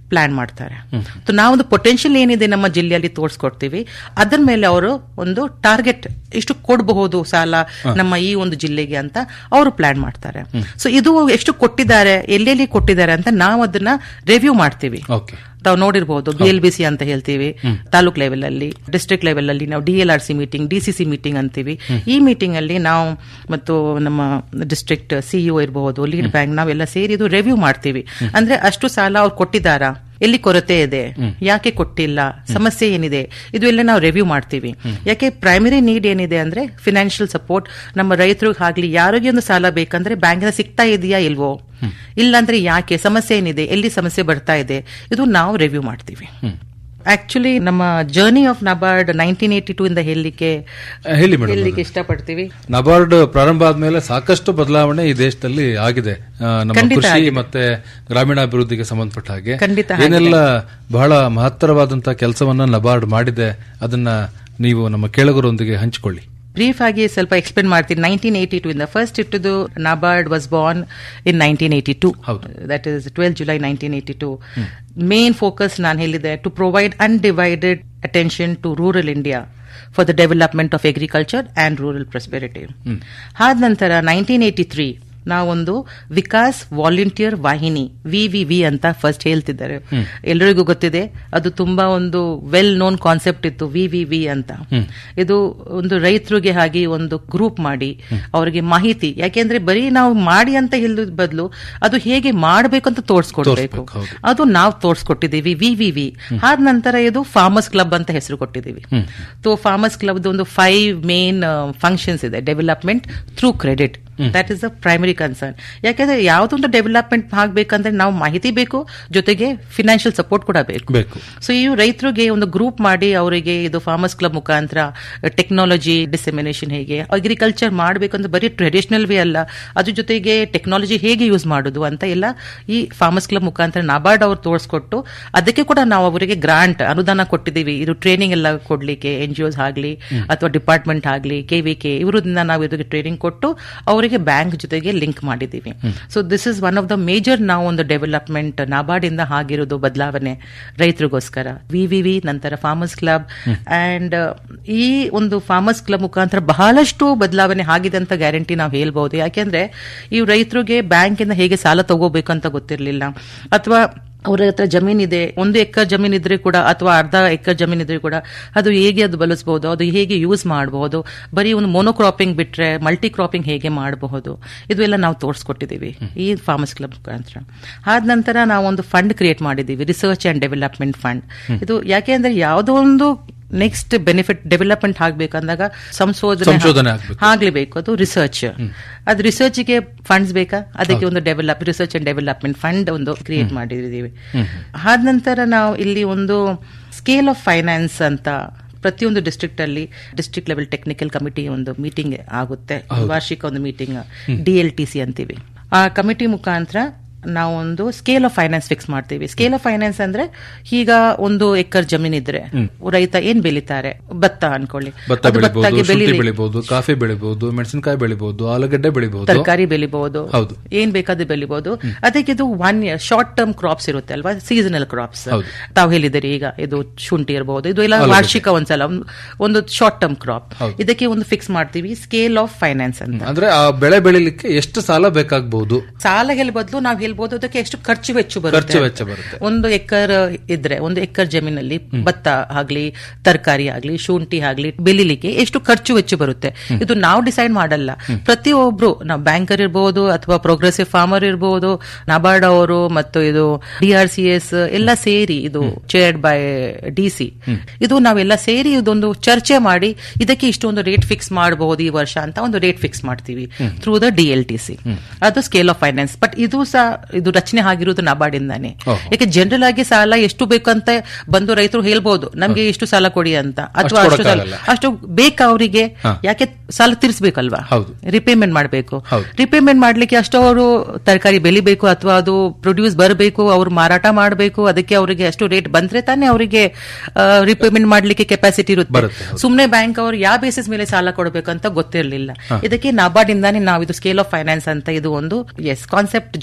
ಪ್ಲಾನ್ ಮಾಡ್ತಾರೆ ಸೊ ನಾವೊಂದು ಪೊಟೆನ್ಷಿಯಲ್ ಏನಿದೆ ನಮ್ಮ ಜಿಲ್ಲೆಯಲ್ಲಿ ತೋರಿಸ್ಕೊಡ್ತೀವಿ ಅದರ ಮೇಲೆ ಅವರು ಒಂದು ಟಾರ್ಗೆಟ್ ಎಷ್ಟು ಕೊಡಬಹುದು ಸಾಲ ನಮ್ಮ ಈ ಒಂದು ಜಿಲ್ಲೆಗೆ ಅಂತ ಅವರು ಪ್ಲಾನ್ ಮಾಡ್ತಾರೆ ಸೊ ಇದು ಎಷ್ಟು ಕೊಟ್ಟಿದ್ದಾರೆ ಎಲ್ಲೆಲ್ಲಿ ಕೊಟ್ಟಿದ್ದಾರೆ ಅಂತ ನಾವು ಅದನ್ನ ರಿವ್ಯೂ ಮಾಡ್ತೀವಿ ಓಕೆ ತಾವು ನೋಡಿರ್ಬೋದು ಬಿ ಎಲ್ ಬಿ ಸಿ ಅಂತ ಹೇಳ್ತೀವಿ ತಾಲೂಕ್ ಲೆವೆಲ್ ಅಲ್ಲಿ ಡಿಸ್ಟ್ರಿಕ್ಟ್ ಲೆವೆಲ್ ಅಲ್ಲಿ ನಾವು D L R C meeting D C C meeting ಅಂತೀವಿ ಈ ಮೀಟಿಂಗ್ ಅಲ್ಲಿ ನಾವು ಮತ್ತು ನಮ್ಮ ಡಿಸ್ಟ್ರಿಕ್ಟ್ ಸಿಇಒ ಇರಬಹುದು ಲೀಡ್ ಬ್ಯಾಂಕ್ ನಾವೆಲ್ಲ ಸೇರಿ ಇದು ರಿವ್ಯೂ ಮಾಡ್ತೀವಿ ಅಂದ್ರೆ ಅಷ್ಟು ಸಾಲ ಅವ್ರು ಕೊಟ್ಟಿದ್ದಾರಾ ಎಲ್ಲಿ ಕೊರತೆ ಇದೆ ಯಾಕೆ ಕೊಟ್ಟಿಲ್ಲ ಸಮಸ್ಯೆ ಏನಿದೆ ಇದು ಎಲ್ಲ ನಾವು ರಿವ್ಯೂ ಮಾಡ್ತೀವಿ ಯಾಕೆ ಪ್ರೈಮರಿ ನೀಡ್ ಏನಿದೆ ಅಂದ್ರೆ ಫಿನಾನ್ಷಿಯಲ್ ಸಪೋರ್ಟ್ ನಮ್ಮ ರೈತರಿಗೆ ಆಗ್ಲಿ ಯಾರಿಗೆ ಒಂದು ಸಾಲ ಬೇಕಂದ್ರೆ ಬ್ಯಾಂಕಿನ ಸಿಗ್ತಾ ಇದೆಯಾ ಇಲ್ವೋ ಇಲ್ಲಾಂದ್ರೆ ಯಾಕೆ ಸಮಸ್ಯೆ ಏನಿದೆ ಎಲ್ಲಿ ಸಮಸ್ಯೆ ಬರ್ತಾ ಇದೆ ಇದು ನಾವು ರಿವ್ಯೂ ಮಾಡ್ತೀವಿ ಆಕ್ಚುಲಿ ನಮ್ಮ journey of NABARD nineteen eighty two ಇಂದ ಹೇಳಲಿಕ್ಕೆ ಹೇಳಿ ಮೇಡಮ್ ಹೇಳಲಿಕ್ಕೆ ಇಷ್ಟಪಡ್ತೀವಿ ನಬಾರ್ಡ್ ಪ್ರಾರಂಭ ಆದ್ಮೇಲೆ ಸಾಕಷ್ಟು ಬದಲಾವಣೆ ಈ ದೇಶದಲ್ಲಿ ಆಗಿದೆ ಆ, ನಮ್ಮ ಖಂಡಿತ ಕೃಷಿ ಆಗಿದೆ. ಮತ್ತೆ ಗ್ರಾಮೀಣಾಭಿವೃದ್ಧಿಗೆ ಸಂಬಂಧಪಟ್ಟ ಹಾಗೆ ಖಂಡಿತ ಏನೆಲ್ಲ ಬಹಳ ಮಹತ್ತರವಾದಂತಹ ಕೆಲಸವನ್ನ ನಬಾರ್ಡ್ ಮಾಡಿದೆ ಅದನ್ನ ನೀವು ನಮ್ಮ ಕೇಳುಗರೊಂದಿಗೆ ಹಂಚಿಕೊಳ್ಳಿ ಬ್ರೀಫ್ ಆಗಿ ಸ್ವಲ್ಪ ಎಕ್ಸ್ಪ್ಲೇನ್ ಮಾಡ್ತೀನಿ ನೈನ್ಟೀನ್ ಏಟಿ ಟೂ ಇಂದ ಫಸ್ಟ್ ಇಟ್ಟದು NABARD was born in nineteen eighty two that is twelve July nineteen eighty two main focus ನಾನು ಹೇಳಿದೆ to provide undivided attention to rural India for the development of agriculture and rural prosperity ಆದ ನಂತರ nineteen eighty three ನಾವೊಂದು Vikas volunteer ವಾಹಿನಿ ವಿವಿವಿ ಅಂತ first ಹೇಳ್ತಿದ್ದಾರೆ ಎಲ್ಲರಿಗೂ ಗೊತ್ತಿದೆ ಅದು ತುಂಬಾ ಒಂದು ವೆಲ್ ನೋನ್ ಕಾನ್ಸೆಪ್ಟ್ ಇತ್ತು ವಿವಿವಿ ಅಂತ ಇದು ಒಂದು ರೈತರಿಗೆ ಹಾಗೆ ಒಂದು ಗ್ರೂಪ್ ಮಾಡಿ ಅವರಿಗೆ ಮಾಹಿತಿ ಯಾಕೆಂದ್ರೆ ಬರೀ ನಾವು ಮಾಡಿ ಅಂತ ಹೇಳಿದ ಬದಲು ಅದು ಹೇಗೆ ಮಾಡಬೇಕು ಅಂತ ತೋರಿಸ್ಕೊಡ್ಬೇಕು ಅದು ನಾವು ತೋರಿಸ್ಕೊಟ್ಟಿದ್ದೀವಿ ವಿವಿವಿ ಆದ ನಂತರ ಇದು ಫಾರ್ಮರ್ಸ್ ಕ್ಲಬ್ ಅಂತ ಹೆಸರು ಕೊಟ್ಟಿದ್ದೀವಿ ಸೊ ಫಾರ್ಮರ್ಸ್ ಕ್ಲಬ್ ಒಂದು ಫೈವ್ ಮೇನ್ ಫಂಕ್ಷನ್ಸ್ ಇದೆ development through credit that is the primary concern ಯಾಕಂದ್ರೆ ಯಾವ್ದೊಂದು ಡೆವಲಪ್ಮೆಂಟ್ ಆಗ್ಬೇಕಂದ್ರೆ ನಾವು ಮಾಹಿತಿ ಬೇಕು ಜೊತೆಗೆ ಫಿನಾನ್ಷಿಯಲ್ ಸಪೋರ್ಟ್ ಕೂಡ ಬೇಕು ಬೇಕು ಸೊ ಈ ರೈತರಿಗೆ ಒಂದು ಗ್ರೂಪ್ ಮಾಡಿ ಅವರಿಗೆ ಇದು ಫಾರ್ಮರ್ಸ್ ಕ್ಲಬ್ ಮುಖಾಂತರ ಟೆಕ್ನಾಲಜಿ ಡಿಸೆಮಿನೇಷನ್ ಹೇಗೆ ಅಗ್ರಿಕಲ್ಚರ್ ಮಾಡಬೇಕಂದ್ರೆ ಬರೀ ಟ್ರೆಡಿಷನಲ್ ವೇ ಅಲ್ಲ ಅದ್ರ ಜೊತೆಗೆ ಟೆಕ್ನಾಲಜಿ ಹೇಗೆ ಯೂಸ್ ಮಾಡೋದು ಅಂತ ಎಲ್ಲ ಈ ಫಾರ್ಮರ್ಸ್ ಕ್ಲಬ್ ಮುಖಾಂತರ ನಾಬಾರ್ಡ್ ಅವ್ರು ತೋರಿಸ್ಕೊಟ್ಟು ಅದಕ್ಕೆ ಕೂಡ ನಾವು ಅವರಿಗೆ ಗ್ರಾಂಟ್ ಅನುದಾನ ಕೊಟ್ಟಿದ್ದೀವಿ ಇದು ಟ್ರೈನಿಂಗ್ ಎಲ್ಲ ಕೊಡ್ಲಿಕ್ಕೆ ಎನ್ ಜಿ ಒಸ್ ಆಗಲಿ ಅಥವಾ ಡಿಪಾರ್ಟ್ಮೆಂಟ್ ಆಗಲಿ ಕೆ ವಿ ಕೆ ಇವರಿಂದ ನಾವು ಇದಕ್ಕೆ ಟ್ರೈನಿಂಗ್ ಕೊಟ್ಟು ಅವರಿಗೆ ಬ್ಯಾಂಕ್ ಜೊತೆಗೆ ಲಿಂಕ್ ಮಾಡಿದ್ದೀವಿ so this is one of the major ನಾವು ಒಂದು ಡೆವಲಪ್ಮೆಂಟ್ ನಾಬಾರ್ಡ್ ಇಂದ ಆಗಿರೋದು ಬದಲಾವಣೆ ರೈತರಿಗೋಸ್ಕರ ವಿವಿವಿ ನಂತರ ಫಾರ್ಮರ್ಸ್ ಕ್ಲಬ್ ಅಂಡ್ ಈ ಒಂದು ಫಾರ್ಮರ್ಸ್ ಕ್ಲಬ್ ಮುಖಾಂತರ ಬಹಳಷ್ಟು ಬದಲಾವಣೆ ಆಗಿದೆ ಅಂತ ಗ್ಯಾರಂಟಿ ನಾವು ಹೇಳ್ಬಹುದು ಯಾಕೆಂದ್ರೆ ಈ ರೈತರಿಗೆ ಬ್ಯಾಂಕಿಂದ ಹೇಗೆ ಸಾಲ ತಗೋಬೇಕಂತ ಗೊತ್ತಿರಲಿಲ್ಲ ಅಥವಾ ಅವ್ರ ಹತ್ರ ಜಮೀನಿದೆ ಒಂದು ಎಕರ್ ಜಮೀನ್ ಇದ್ರೆ ಕೂಡ ಅಥವಾ ಅರ್ಧ ಎಕರ್ ಜಮೀನ್ ಇದ್ರೆ ಕೂಡ ಅದು ಹೇಗೆ ಅದು ಬಳಸಬಹುದು ಅದು ಹೇಗೆ ಯೂಸ್ ಮಾಡಬಹುದು ಬರೀ ಒಂದು ಮೊನೋಕ್ರಾಪಿಂಗ್ ಬಿಟ್ರೆ ಮಲ್ಟಿ ಕ್ರಾಪಿಂಗ್ ಹೇಗೆ ಮಾಡಬಹುದು ಇದು ಎಲ್ಲ ನಾವು ತೋರಿಸ್ಕೊಟ್ಟಿದ್ದೀವಿ ಈ ಫಾರ್ಮರ್ಸ್ ಕ್ಲಬ್ ಮುಖಾಂತರ ಆದ ನಂತರ ನಾವು ಒಂದು ಫಂಡ್ ಕ್ರಿಯೇಟ್ ಮಾಡಿದ್ದೀವಿ ರಿಸರ್ಚ್ ಅಂಡ್ ಡೆವಲಪ್ಮೆಂಟ್ ಫಂಡ್ ಇದು ಯಾಕೆ ಅಂದ್ರೆ ಯಾವುದೋ ಒಂದು ನೆಕ್ಸ್ಟ್ ಬೆನಿಫಿಟ್ ಡೆವಲಪ್ಮೆಂಟ್ ಆಗ್ಬೇಕಂದಾಗ ಸಂಶೋಧನೆ ಸಂಶೋಧನೆ ಆಗ್ಬೇಕು. ಆಗ್ಲೇಬೇಕು ಅದು ರಿಸರ್ಚ್ ಅದು ರಿಸರ್ಚ್ಗೆ ಫಂಡ್ಸ್ ಬೇಕಾ ಅದಕ್ಕೆ ಒಂದು develop research and development fund ಒಂದು ಕ್ರಿಯೇಟ್ ಮಾಡಿದ್ದೀವಿ ಆದ ನಂತರ ನಾವು ಇಲ್ಲಿ ಒಂದು ಸ್ಕೇಲ್ ಆಫ್ ಫೈನಾನ್ಸ್ ಅಂತ ಪ್ರತಿಯೊಂದು ಡಿಸ್ಟ್ರಿಕ್ಟ್ ಅಲ್ಲಿ ಡಿಸ್ಟ್ರಿಕ್ಟ್ ಲೆವೆಲ್ ಟೆಕ್ನಿಕಲ್ ಕಮಿಟಿ ಒಂದು ಮೀಟಿಂಗ್ ಆಗುತ್ತೆ ವಾರ್ಷಿಕ ಒಂದು meeting D L T C ಅಂತೀವಿ ಆ ಕಮಿಟಿ ಮುಖಾಂತರ ನಾವೊಂದು ಸ್ಕೇಲ್ ಆಫ್ ಫೈನಾನ್ಸ್ ಫಿಕ್ಸ್ ಮಾಡ್ತೀವಿ ಸ್ಕೇಲ್ ಆಫ್ ಫೈನಾನ್ಸ್ ಅಂದ್ರೆ ಈಗ ಒಂದು ಎಕರ್ ಜಮೀನ್ ಇದ್ರೆ ರೈತ ಏನ್ ಬೆಳಿತಾರೆ ಭತ್ತ ಅನ್ಕೊಳ್ಳಿ ಭತ್ತ ಅದು ಬೆಳಿಬಹುದು ಭತ್ತಗೆ ಶುಂಠಿ ಬೆಳಿಲಿ- ಬೆಳಿಬಹುದು ಕಾಫಿ ಬೆಳಿಬಹುದು ಮೆಣಸಿನಕಾಯಿ ಬೆಳಿಬಹುದು ಆಲೂಗಡ್ಡೆ ಬೆಳಿಬಹುದು ತರಕಾರಿ ಬೆಳಿಬಹುದು ಹೌದು ಏನ್ ಬೇಕಾದ್ರೂ ಬೆಳಿಬಹುದು ಅದಕ್ಕೆ ಇದು one year short term crops ಇರುತ್ತೆ ಅಲ್ವಾ ಸೀಸನಲ್ ಕ್ರಾಪ್ಸ್ ಹೌದು. ತಾವು ಹೇಳಿದಿರಿ ಈಗ ಇದು ಶುಂಠಿ ಇರಬಹುದು ಇದು ಎಲ್ಲ ಆಲೂಗಡ್ಡೆ. ವಾರ್ಷಿಕ ಒಂದ್ಸಲ ಒಂದು- ಒಂದು ಶಾರ್ಟ್ ಟರ್ಮ್ ಕ್ರಾಪ್ ಹೌದು. ಇದಕ್ಕೆ ಒಂದು ಫಿಕ್ಸ್ ಮಾಡ್ತೀವಿ ಸ್ಕೇಲ್ ಆಫ್ ಫೈನಾನ್ಸ್ ಅಂತ ಅಂದ್ರೆ ಆ ಬೆಳೆ ಬೆಳಿಲಿಕ್ಕೆ ಎಷ್ಟು ಸಾಲ ಬೇಕಾಗಬಹುದು ಸಾಲ ಹೇಳಿ ಬದಲು ನಾವು ಹೇಳ್ಬೋದು ಅದಕ್ಕೆ ಎಷ್ಟು ಖರ್ಚು ವೆಚ್ಚ ಖರ್ಚು ಬರುತ್ತೆ ವೆಚ್ಚ ಬರುತ್ತೆ ಒಂದು ಎಕರ್ ಇದ್ರೆ ಒಂದು ಎಕರ್ ಜಮೀನಲ್ಲಿ ಭತ್ತ ಆಗ್ಲಿ ತರಕಾರಿ ಆಗ್ಲಿ ಶುಂಠಿ ಆಗ್ಲಿ ಬೆಳಿಲಿಕ್ಕೆ ಎಷ್ಟು ಖರ್ಚು ವೆಚ್ಚ ಬರುತ್ತೆ ಇದು ನಾವು ಡಿಸೈಡ್ ಮಾಡಲ್ಲ ಪ್ರತಿಯೊಬ್ರು ನಾವು ಬ್ಯಾಂಕರ್ ಇರ್ಬೋದು ಅಥವಾ ಪ್ರೋಗ್ರೆಸಿವ್ ಫಾರ್ಮರ್ ಇರ್ಬೋದು ನಬಾರ್ಡ್ ಅವರು ಮತ್ತು ಇದು ಡಿ ಆರ್ ಸಿ ಎಸ್ ಎಲ್ಲ ಸೇರಿ ಇದು ಚೇರ್ಡ್ ಬೈ ಡಿ ಸಿ ಇದು ನಾವೆಲ್ಲ ಸೇರಿ ಇದೊಂದು ಚರ್ಚೆ ಮಾಡಿ ಇದಕ್ಕೆ ಇಷ್ಟೊಂದು ರೇಟ್ ಫಿಕ್ಸ್ ಮಾಡಬಹುದು ಈ ವರ್ಷ ಅಂತ ಒಂದು ರೇಟ್ ಫಿಕ್ಸ್ ಮಾಡ್ತೀವಿ through the D L T C ಅದು ಸ್ಕೇಲ್ ಆಫ್ ಫೈನಾನ್ಸ್ ಬಟ್ ಇದು ಸಹ ಇದು ರಚನೆ ಆಗಿರೋದು ನಬಾರ್ಡಿಂದಾನೆ ಯಾಕೆ ಜನರಲ್ ಆಗಿ ಸಾಲ ಎಷ್ಟು ಬೇಕಂತ ಬಂದು ರೈತರು ಹೇಳ್ಬೋದು ನಮ್ಗೆ ಇಷ್ಟು ಸಾಲ ಕೊಡಿ ಅಂತ ಅಥವಾ ಅಷ್ಟು ಅಷ್ಟು ಸಾಲ ಕೊಡಕ್ಕಾಗಲ್ಲ. ಅಷ್ಟು ಬೇಕಾ ಅವರಿಗೆ ಯಾಕೆ ಸಾಲ ತೀರಿಸಬೇಕಲ್ವಾ ಹೌದು. ರಿಪೇಮೆಂಟ್ ಮಾಡಬೇಕು ರಿಪೇಮೆಂಟ್ ಮಾಡ್ಲಿಕ್ಕೆ ಅಷ್ಟು ಅವರು ತರಕಾರಿ ಬೆಳಿಬೇಕು ಅಥವಾ ಅದು ಪ್ರೊಡ್ಯೂಸ್ ಬರಬೇಕು ಅವ್ರು ಮಾರಾಟ ಮಾಡಬೇಕು ಅದಕ್ಕೆ ಅವರಿಗೆ ಅಷ್ಟು ರೇಟ್ ಬಂದ್ರೆ ತಾನೇ ಅವರಿಗೆ ರಿಪೇಮೆಂಟ್ ಮಾಡ್ಲಿಕ್ಕೆ ಕೆಪಾಸಿಟಿ ಇರುತ್ತೆ ಬರುತ್ತೆ, ಸುಮ್ನೆ ಬ್ಯಾಂಕ್ ಅವರು ಯಾವ ಬೇಸಿಸ್ ಮೇಲೆ ಸಾಲ ಕೊಡಬೇಕಂತ ಗೊತ್ತಿರಲಿಲ್ಲ ಹಾ. ಇದಕ್ಕೆ ನಬಾರ್ಡ್ ಇಂದಾನೆ ನಾವು ಇದು ಸ್ಕೇಲ್ ಆಫ್ ಫೈನಾನ್ಸ್ ಅಂತ ಇದು ಒಂದು ಎಸ್ ಕಾನ್ಸೆಪ್ಟ್ ಜನರೇಟ್ ಆಗಿರೋದು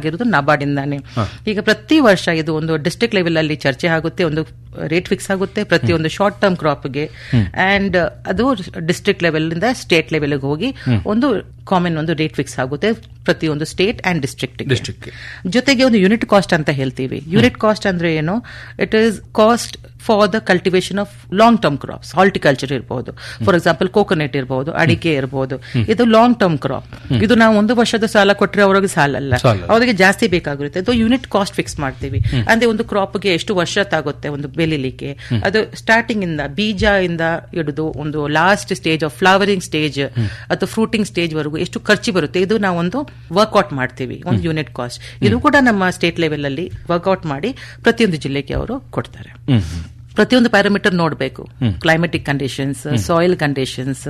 ಆಗಿರೋದು ನಬಾರ್ಡ್ ಇಂದಾನೆ ಈಗ ಪ್ರತಿ ವರ್ಷ ಇದು ಒಂದು ಡಿಸ್ಟ್ರಿಕ್ಟ್ ಲೆವೆಲ್ ಅಲ್ಲಿ ಚರ್ಚೆ ಆಗುತ್ತೆ ಒಂದು ರೇಟ್ ಫಿಕ್ಸ್ ಆಗುತ್ತೆ ಪ್ರತಿಯೊಂದು ಶಾರ್ಟ್ ಟರ್ಮ್ ಕ್ರಾಪ್ಗೆ ಅಂಡ್ ಅದು ಡಿಸ್ಟ್ರಿಕ್ಟ್ ಲೆವೆಲ್ ಇಂದ ಸ್ಟೇಟ್ ಲೆವೆಲ್ ಹೋಗಿ ಒಂದು ಕಾಮನ್ ಒಂದು ರೇಟ್ ಫಿಕ್ಸ್ ಆಗುತ್ತೆ ಪ್ರತಿಯೊಂದು ಸ್ಟೇಟ್ ಅಂಡ್ ಡಿಸ್ಟ್ರಿಕ್ಟ್ ಡಿಸ್ಟ್ರಿಕ್ಟ್ ಜೊತೆಗೆ ಒಂದು ಯೂನಿಟ್ ಕಾಸ್ಟ್ ಅಂತ ಹೇಳ್ತೀವಿ ಯೂನಿಟ್ ಕಾಸ್ಟ್ ಅಂದ್ರೆ ಏನು it is cost for the cultivation of long term crops horticulture ಇರಬಹುದು ಫಾರ್ ಎಕ್ಸಾಂಪಲ್ ಕೋಕೋನಟ್ ಇರಬಹುದು ಅಡಿಕೆ ಇರಬಹುದು ಇದು ಲಾಂಗ್ ಟರ್ಮ್ ಕ್ರಾಪ್ ಇದು ನಾವು ಒಂದು ವರ್ಷದ ಸಾಲ ಕೊಟ್ಟರೆ ಅವ್ರಿಗೆ ಸಾಲಲ್ಲ ಸಾಲಲ್ಲ. ಅವರಿಗೆ ಜಾಸ್ತಿ ಬೇಕಾಗಿರುತ್ತೆ ಅದು ಯೂನಿಟ್ ಕಾಸ್ಟ್ ಫಿಕ್ಸ್ ಮಾಡ್ತೀವಿ ಅಂದ್ರೆ ಒಂದು ಕ್ರಾಪ್ಗೆ ಎಷ್ಟು ವರ್ಷ ತಾಗುತ್ತೆ ಒಂದು ಬೆಳಿಲಿಕ್ಕೆ ಅದು ಸ್ಟಾರ್ಟಿಂಗ್ ಇಂದ ಬೀಜ ಇಂದ ಹಿಡಿದು ಒಂದು last stage of flowering stage ಅಥವಾ ಫ್ರೂಟಿಂಗ್ ಸ್ಟೇಜ್ ವರೆಗೂ ಎಷ್ಟು ಖರ್ಚು ಬರುತ್ತೆ ಇದು ನಾವೊಂದು ವರ್ಕೌಟ್ ಮಾಡ್ತೀವಿ ಒಂದು ಯೂನಿಟ್ ಕಾಸ್ಟ್ ಇದು ಕೂಡ ನಮ್ಮ ಸ್ಟೇಟ್ ಲೆವೆಲ್ ಅಲ್ಲಿ ವರ್ಕೌಟ್ ಮಾಡಿ ಪ್ರತಿಯೊಂದು ಜಿಲ್ಲೆಗೆ ಅವರು ಕೊಡ್ತಾರೆ ಪ್ರತಿಯೊಂದು ಪ್ಯಾರಾಮೀಟರ್ ನೋಡಬೇಕು climatic conditions soil conditions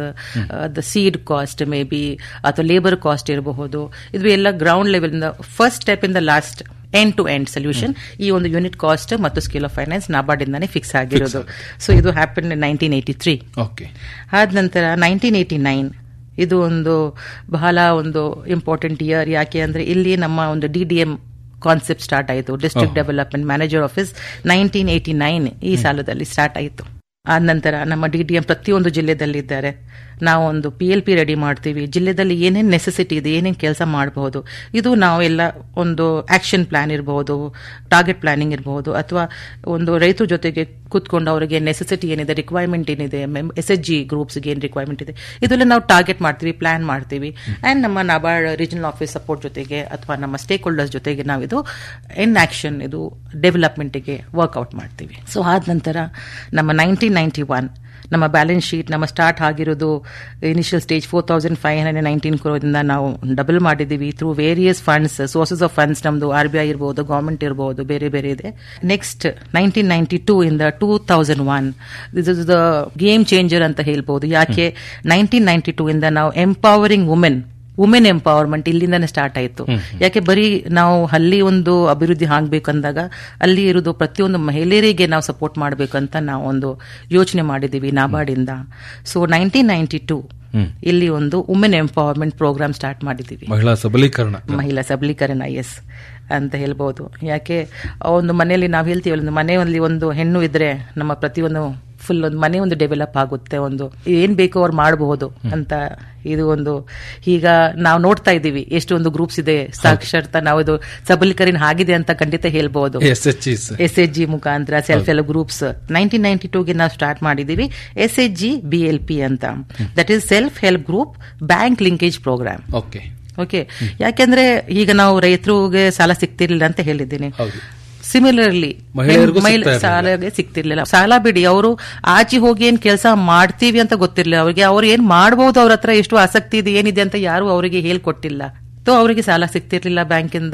the seed cost may be ಅಥವಾ ಲೇಬರ್ ಕಾಸ್ಟ್ ಇರಬಹುದು ಇದು ಎಲ್ಲ ಗ್ರೌಂಡ್ ಲೆವೆಲ್ ಇಂದ first step in the last end to end solution ಈ ಒಂದು ಯೂನಿಟ್ ಕಾಸ್ಟ್ ಮತ್ತು ಸ್ಕೇಲ್ ಆಫ್ ಫೈನಾನ್ಸ್ ನಾಬಾರ್ಡ್ ಇಂದಾನೆ ಫಿಕ್ಸ್ ಆಗಿರೋದು ಸೊ ಇದು happen nineteen eighty three okay ಆದ ನಂತರ ನೈನ್ಟೀನ್ ಏಟಿ ನೈನ್ ಇದು ಒಂದು ಬಹಳ ಒಂದು ಇಂಪಾರ್ಟೆಂಟ್ ಇಯರ್ ಯಾಕೆ ಅಂದ್ರೆ ಇಲ್ಲಿ ನಮ್ಮ ಒಂದು D D M concept start ಆಯಿತು district development manager office nineteen eighty nine ಈ ಸಾಲದಲ್ಲಿ ಸ್ಟಾರ್ಟ್ ಆಯಿತು ಆದ ನಂತರ ನಮ್ಮ ಡಿ ಡಿ ಎಂ ಪ್ರತಿಯೊಂದು ಜಿಲ್ಲೆದಲ್ಲಿದ್ದಾರೆ ನಾವು ಒಂದು ಪಿ ಎಲ್ ಪಿ ರೆಡಿ ಮಾಡ್ತೀವಿ ಜಿಲ್ಲೆದಲ್ಲಿ ಏನೇನು ನೆಸೆಸಿಟಿ ಇದೆ ಏನೇನು ಕೆಲಸ ಮಾಡಬಹುದು ಇದು ನಾವೆಲ್ಲ ಒಂದು ಆಕ್ಷನ್ ಪ್ಲಾನ್ ಇರಬಹುದು ಟಾರ್ಗೆಟ್ ಪ್ಲಾನಿಂಗ್ ಇರಬಹುದು ಅಥವಾ ಒಂದು ರೈತರ ಜೊತೆಗೆ ಕೂತ್ಕೊಂಡು ಅವರಿಗೆ ನೆಸೆಸಿಟಿ ಏನಿದೆ ರಿಕ್ವೈರ್ಮೆಂಟ್ ಏನಿದೆ ಎಸ್ ಎಚ್ ಜಿ ಗ್ರೂಪ್ಸ್ಗೆ ಏನು ರಿಕ್ವೈರ್ಮೆಂಟ್ ಇದೆ ಇದೆಲ್ಲ ನಾವು ಟಾರ್ಗೆಟ್ ಮಾಡ್ತೀವಿ ಪ್ಲಾನ್ ಮಾಡ್ತೀವಿ ಅಂಡ್ ನಮ್ಮ ನಬಾರ್ಡ್ ರೀಜನಲ್ ಆಫೀಸ್ ಸಪೋರ್ಟ್ ಜೊತೆಗೆ ಅಥವಾ ನಮ್ಮ ಸ್ಟೇಕ್ ಹೋಲ್ಡರ್ಸ್ ಜೊತೆಗೆ ನಾವು ಇದು ಇನ್ ಆಕ್ಷನ್ ಇದು ಡೆವಲಪ್ಮೆಂಟ್ಗೆ ವರ್ಕೌಟ್ ಮಾಡ್ತೀವಿ ಸೊ ಆದ ನಂತರ ನಮ್ಮ ನೈನ್ಟೀನ್ ನೈನ್ಟಿ ಒನ್ ನಮ್ಮ ಬ್ಯಾಲೆನ್ಸ್ ಶೀಟ್ ನಮ್ಮ ಸ್ಟಾರ್ಟ್ ಆಗಿರೋದು initial stage four thousand five hundred nineteen ಕ್ರೋದಿಂದ ನಾವು ಡಬಲ್ ಮಾಡಿದ್ದೀವಿ through various funds sources of funds ನಮ್ದು ಆರ್ ಬಿ ಐ ಇರ್ಬೋದು ಗೌರ್ಮೆಂಟ್ ಇರ್ಬೋದು ಬೇರೆ ಬೇರೆ ಇದೆ ನೆಕ್ಸ್ಟ್ ನೈನ್ಟೀನ್ ನೈನ್ಟಿ ಟೂ ಇಂದ two thousand one this is the game changer ಅಂತ ಹೇಳ್ಬೋದು ಯಾಕೆ ನೈನ್ಟೀನ್ ನೈನ್ಟಿ ಟೂ ಇಂದ ನಾವು ಎಂಪವರಿಂಗ್ ವುಮೆನ್ ವುಮೆನ್ ಎಂಪವರ್ಮೆಂಟ್ ಇಲ್ಲಿಂದಾನೆ ಸ್ಟಾರ್ಟ್ ಆಯಿತು ಯಾಕೆ ಬರೀ ನಾವು ಅಲ್ಲಿ ಒಂದು ಅಭಿವೃದ್ಧಿ ಆಗ್ಬೇಕಂದಾಗ ಅಲ್ಲಿ ಇರೋದು ಪ್ರತಿಯೊಂದು ಮಹಿಳೆಯರಿಗೆ ನಾವು ಸಪೋರ್ಟ್ ಮಾಡಬೇಕಂತ ನಾವು ಒಂದು ಯೋಚನೆ ಮಾಡಿದ್ದೀವಿ ನಾಬಾರ್ಡಿಂದ ಸೊ ನೈನ್ಟೀನ್ ನೈನ್ಟಿ ಟೂ ಇಲ್ಲಿ ಒಂದು ವುಮೆನ್ ಎಂಪವರ್ಮೆಂಟ್ ಪ್ರೋಗ್ರಾಮ್ ಸ್ಟಾರ್ಟ್ ಮಾಡಿದ್ದೀವಿ ಮಹಿಳಾ ಸಬಲೀಕರಣ ಮಹಿಳಾ ಸಬಲೀಕರಣ ಎಸ್ ಅಂತ ಹೇಳ್ಬೋದು ಯಾಕೆ ಆ ಒಂದು ಮನೆಯಲ್ಲಿ ನಾವು ಹೇಳ್ತೀವಿ ಒಂದು ಮನೆಯಲ್ಲಿ ಒಂದು ಹೆಣ್ಣು ಇದ್ರೆ ನಮ್ಮ ಪ್ರತಿಯೊಂದು ಫುಲ್ ಒಂದು ಮನೆ ಒಂದು ಡೆವಲಪ್ ಆಗುತ್ತೆ ಒಂದು ಏನ್ ಬೇಕೋ ಅವ್ರು ಮಾಡಬಹುದು ಅಂತ ಇದು ಒಂದು ಈಗ ನಾವು ನೋಡ್ತಾ ಇದ್ದೀವಿ ಎಷ್ಟು ಒಂದು ಗ್ರೂಪ್ಸ್ ಇದೆ ಸಾಕ್ಷರತಾ ನಾವು ಇದು ಸಬಲೀಕರಣ ಆಗಿದೆ ಅಂತ ಖಂಡಿತ ಹೇಳ್ಬೋದು S H is S H G ಮುಖಾಂತರ self help groups nineteen ninety ಟೂಗೆ ನಾವು ಸ್ಟಾರ್ಟ್ ಮಾಡಿದೀವಿ S H G B L P ಅಂತ that is self help group bank linkage programme okay okay ಯಾಕೆಂದ್ರೆ ಈಗ ನಾವು ರೈತರಿಗೆ ಸಾಲ ಸಿಗ್ತಿರ್ಲಿಲ್ಲ ಅಂತ ಹೇಳಿದ್ದೀನಿ ಸಿಮಿಲರ್ಲಿ ಮಹಿಳೆಯರಿಗೂ ಸಿಗ್ತಾ ಇರ್ಲಿಲ್ಲ. ಸಾಲಗೆ ಸಿಗ್ತಿರ್ಲಿಲ್ಲ ಸಾಲ ಬಿಡಿ ಅವರು ಆಚೆ ಹೋಗಿ ಏನ್ ಕೆಲಸ ಮಾಡ್ತೀವಿ ಅಂತ ಗೊತ್ತಿರ್ಲಿಲ್ಲ ಅವ್ರಿಗೆ ಅವ್ರು ಏನ್ ಮಾಡಬಹುದು ಅವ್ರ ಹತ್ರ ಎಷ್ಟು ಆಸಕ್ತಿ ಇದೆ ಏನಿದೆ ಅಂತ ಯಾರು ಅವರಿಗೆ ಹೇಳ್ಕೊಟ್ಟಿಲ್ಲ ಸೊ ಅವರಿಗೆ ಸಾಲ ಸಿಗ್ತಿರ್ಲಿಲ್ಲ ಬ್ಯಾಂಕಿಂದ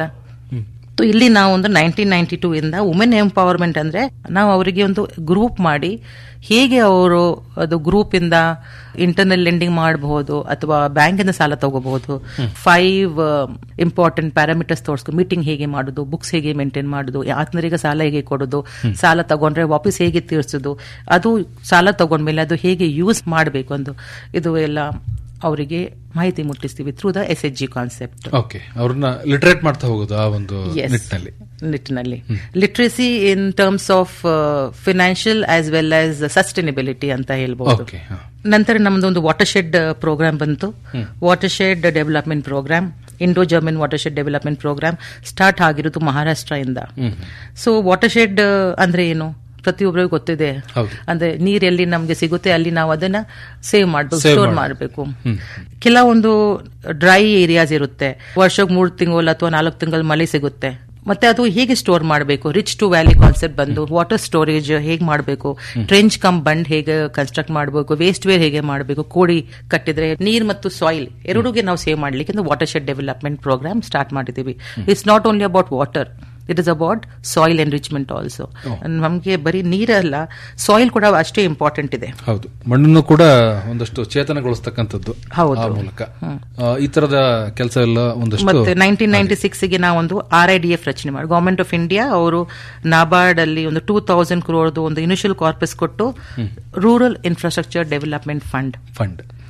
ಸೊ ಇಲ್ಲಿ ನಾವು ಒಂದು ನೈನ್ಟೀನ್ ನೈನ್ಟಿ ಟೂ ಇಂದ ವುಮೆನ್ ಎಂಪವರ್ಮೆಂಟ್ ಅಂದ್ರೆ ನಾವು ಅವರಿಗೆ ಒಂದು ಗ್ರೂಪ್ ಮಾಡಿ ಹೇಗೆ ಅವರು ಅದು ಗ್ರೂಪ್ ಇಂದ ಇಂಟರ್ನಲ್ ಲೆಂಡಿಂಗ್ ಮಾಡಬಹುದು ಅಥವಾ ಬ್ಯಾಂಕ್ ಇಂದ ಸಾಲ ತಗೋಬಹುದು ಫೈವ್ ಇಂಪಾರ್ಟೆಂಟ್ ಪ್ಯಾರಾಮೀಟರ್ಸ್ ತೋರಿಸ್ಕೊ ಮೀಟಿಂಗ್ ಹೇಗೆ ಮಾಡುದು ಬುಕ್ಸ್ ಹೇಗೆ ಮೇಂಟೈನ್ ಮಾಡುದು ಆತ್ಮರಿಗೆ ಸಾಲ ಹೇಗೆ ಕೊಡೋದು ಸಾಲ ತಗೊಂಡ್ರೆ ವಾಪಸ್ ಹೇಗೆ ತೀರಿಸೋದು ಅದು ಸಾಲ ತಗೊಂಡ್ಮೇಲೆ ಅದು ಹೇಗೆ ಯೂಸ್ ಮಾಡಬೇಕು ಒಂದು ಇದು ಎಲ್ಲ ಅವರಿಗೆ ಮಾಹಿತಿ ಮುಟ್ಟಿಸ್ತೀವಿ through the S H G concept okay ಅವ್ರನ್ನ ಲಿಟ್ರೇಟ್ ಮಾಡ್ತಾ ಹೋಗೋದು ಆ ಒಂದು Yes. ನಿಟ್ಟಿನಲ್ಲಿ ನಿಟ್ಟಿನಲ್ಲಿ literacy in terms of financial as well as sustainability ಅಂತ ಹೇಳ್ಬಹುದು ಓಕೆ ನಂತರ ನಮ್ದು ಒಂದು ವಾಟರ್ ಶೆಡ್ ಪ್ರೋಗ್ರಾಮ್ ಬಂತು watershed development programme Indo German watershed development programme start ಆಗಿರೋದು ಮಹಾರಾಷ್ಟ್ರ ಇಂದ ಸೊ ವಾಟರ್ ಶೆಡ್ ಅಂದ್ರೆ ಏನು ಪ್ರತಿಯೊಬ್ಬರಿಗೂ ಗೊತ್ತಿದೆ ಹೌದು. ಅಂದ್ರೆ ನೀರ್ ಎಲ್ಲಿ ನಮ್ಗೆ ಸಿಗುತ್ತೆ ಅಲ್ಲಿ ನಾವು ಅದನ್ನ ಸೇವ್ ಮಾಡಬೇಕು Save ಸ್ಟೋರ್ ಮಾಡ್ಬೇಕು. ಮಾಡಬೇಕು ಕೆಲವೊಂದು ಡ್ರೈ ಏರಿಯಾಸ್ ಇರುತ್ತೆ ವರ್ಷಕ್ಕೆ ಮೂರು ತಿಂಗಳು ಅಥವಾ ನಾಲ್ಕು ತಿಂಗಳು ಮಳೆ ಸಿಗುತ್ತೆ ಮತ್ತೆ ಅದು ಹೇಗೆ ಸ್ಟೋರ್ ಮಾಡಬೇಕು ರಿಚ್ ಟು ವ್ಯಾಲಿ ಕಾನ್ಸೆಪ್ಟ್ ಬಂದು ವಾಟರ್ ಸ್ಟೋರೇಜ್ ಹೇಗೆ ಮಾಡಬೇಕು ಟ್ರೆಂಚ್ ಕಮ್ ಬಂಡ್ ಹೇಗೆ ಕನ್ಸ್ಟ್ರಕ್ಟ್ ಮಾಡಬೇಕು ವೇಸ್ಟ್ ವೇರ್ ಹೇಗೆ ಮಾಡಬೇಕು ಕೋಡಿ ಕಟ್ಟಿದ್ರೆ ನೀರ್ ಮತ್ತು ಸಾಯಿಲ್ ಎರಡೂಗೆ ನಾವು ಸೇವ್ ಮಾಡ್ಲಿಕ್ಕೆ watershed development programme start ಮಾಡಿದೀವಿ it's not only about water it is about soil enrichment also ನಮಗೆ ಬರೀ ನೀರಲ್ಲ ಸಾಯಿಲ್ ಕೂಡ ಅಷ್ಟೇ ಇಂಪಾರ್ಟೆಂಟ್ ಇದೆ ಹೌದು ಮಣ್ಣನ್ನು ಕೂಡ ಒಂದಷ್ಟು ಚೇತನಗೊಳಿಸ್ತಕ್ಕಂಥದ್ದು ಹೌದು. ಆ ಮೂಲಕ ಆ, ಈ ತರದ ಕೆಲಸ ಎಲ್ಲ ಒಂದಷ್ಟು ಮತ್ತೆ ನೈನ್ಟೀನ್ ನೈನ್ಟಿ ಸಿಕ್ಸ್ಗೆ ನಾವೊಂದು ಆರ್ ಐ ಡಿ ಎಫ್ ರಚನೆ ಮಾಡಿ ಗವರ್ಮೆಂಟ್ ಆಫ್ ಇಂಡಿಯಾ ಅವರು ನಾಬಾರ್ಡ್ ಅಲ್ಲಿ ಒಂದು ಟೂ ತೌಸಂಡ್ ಕ್ರೋರ್ದು ಒಂದು ಇನಿಷಿಯಲ್ ಕಾರ್ಪಸ್ ಕೊಟ್ಟು rural infrastructure development fund fund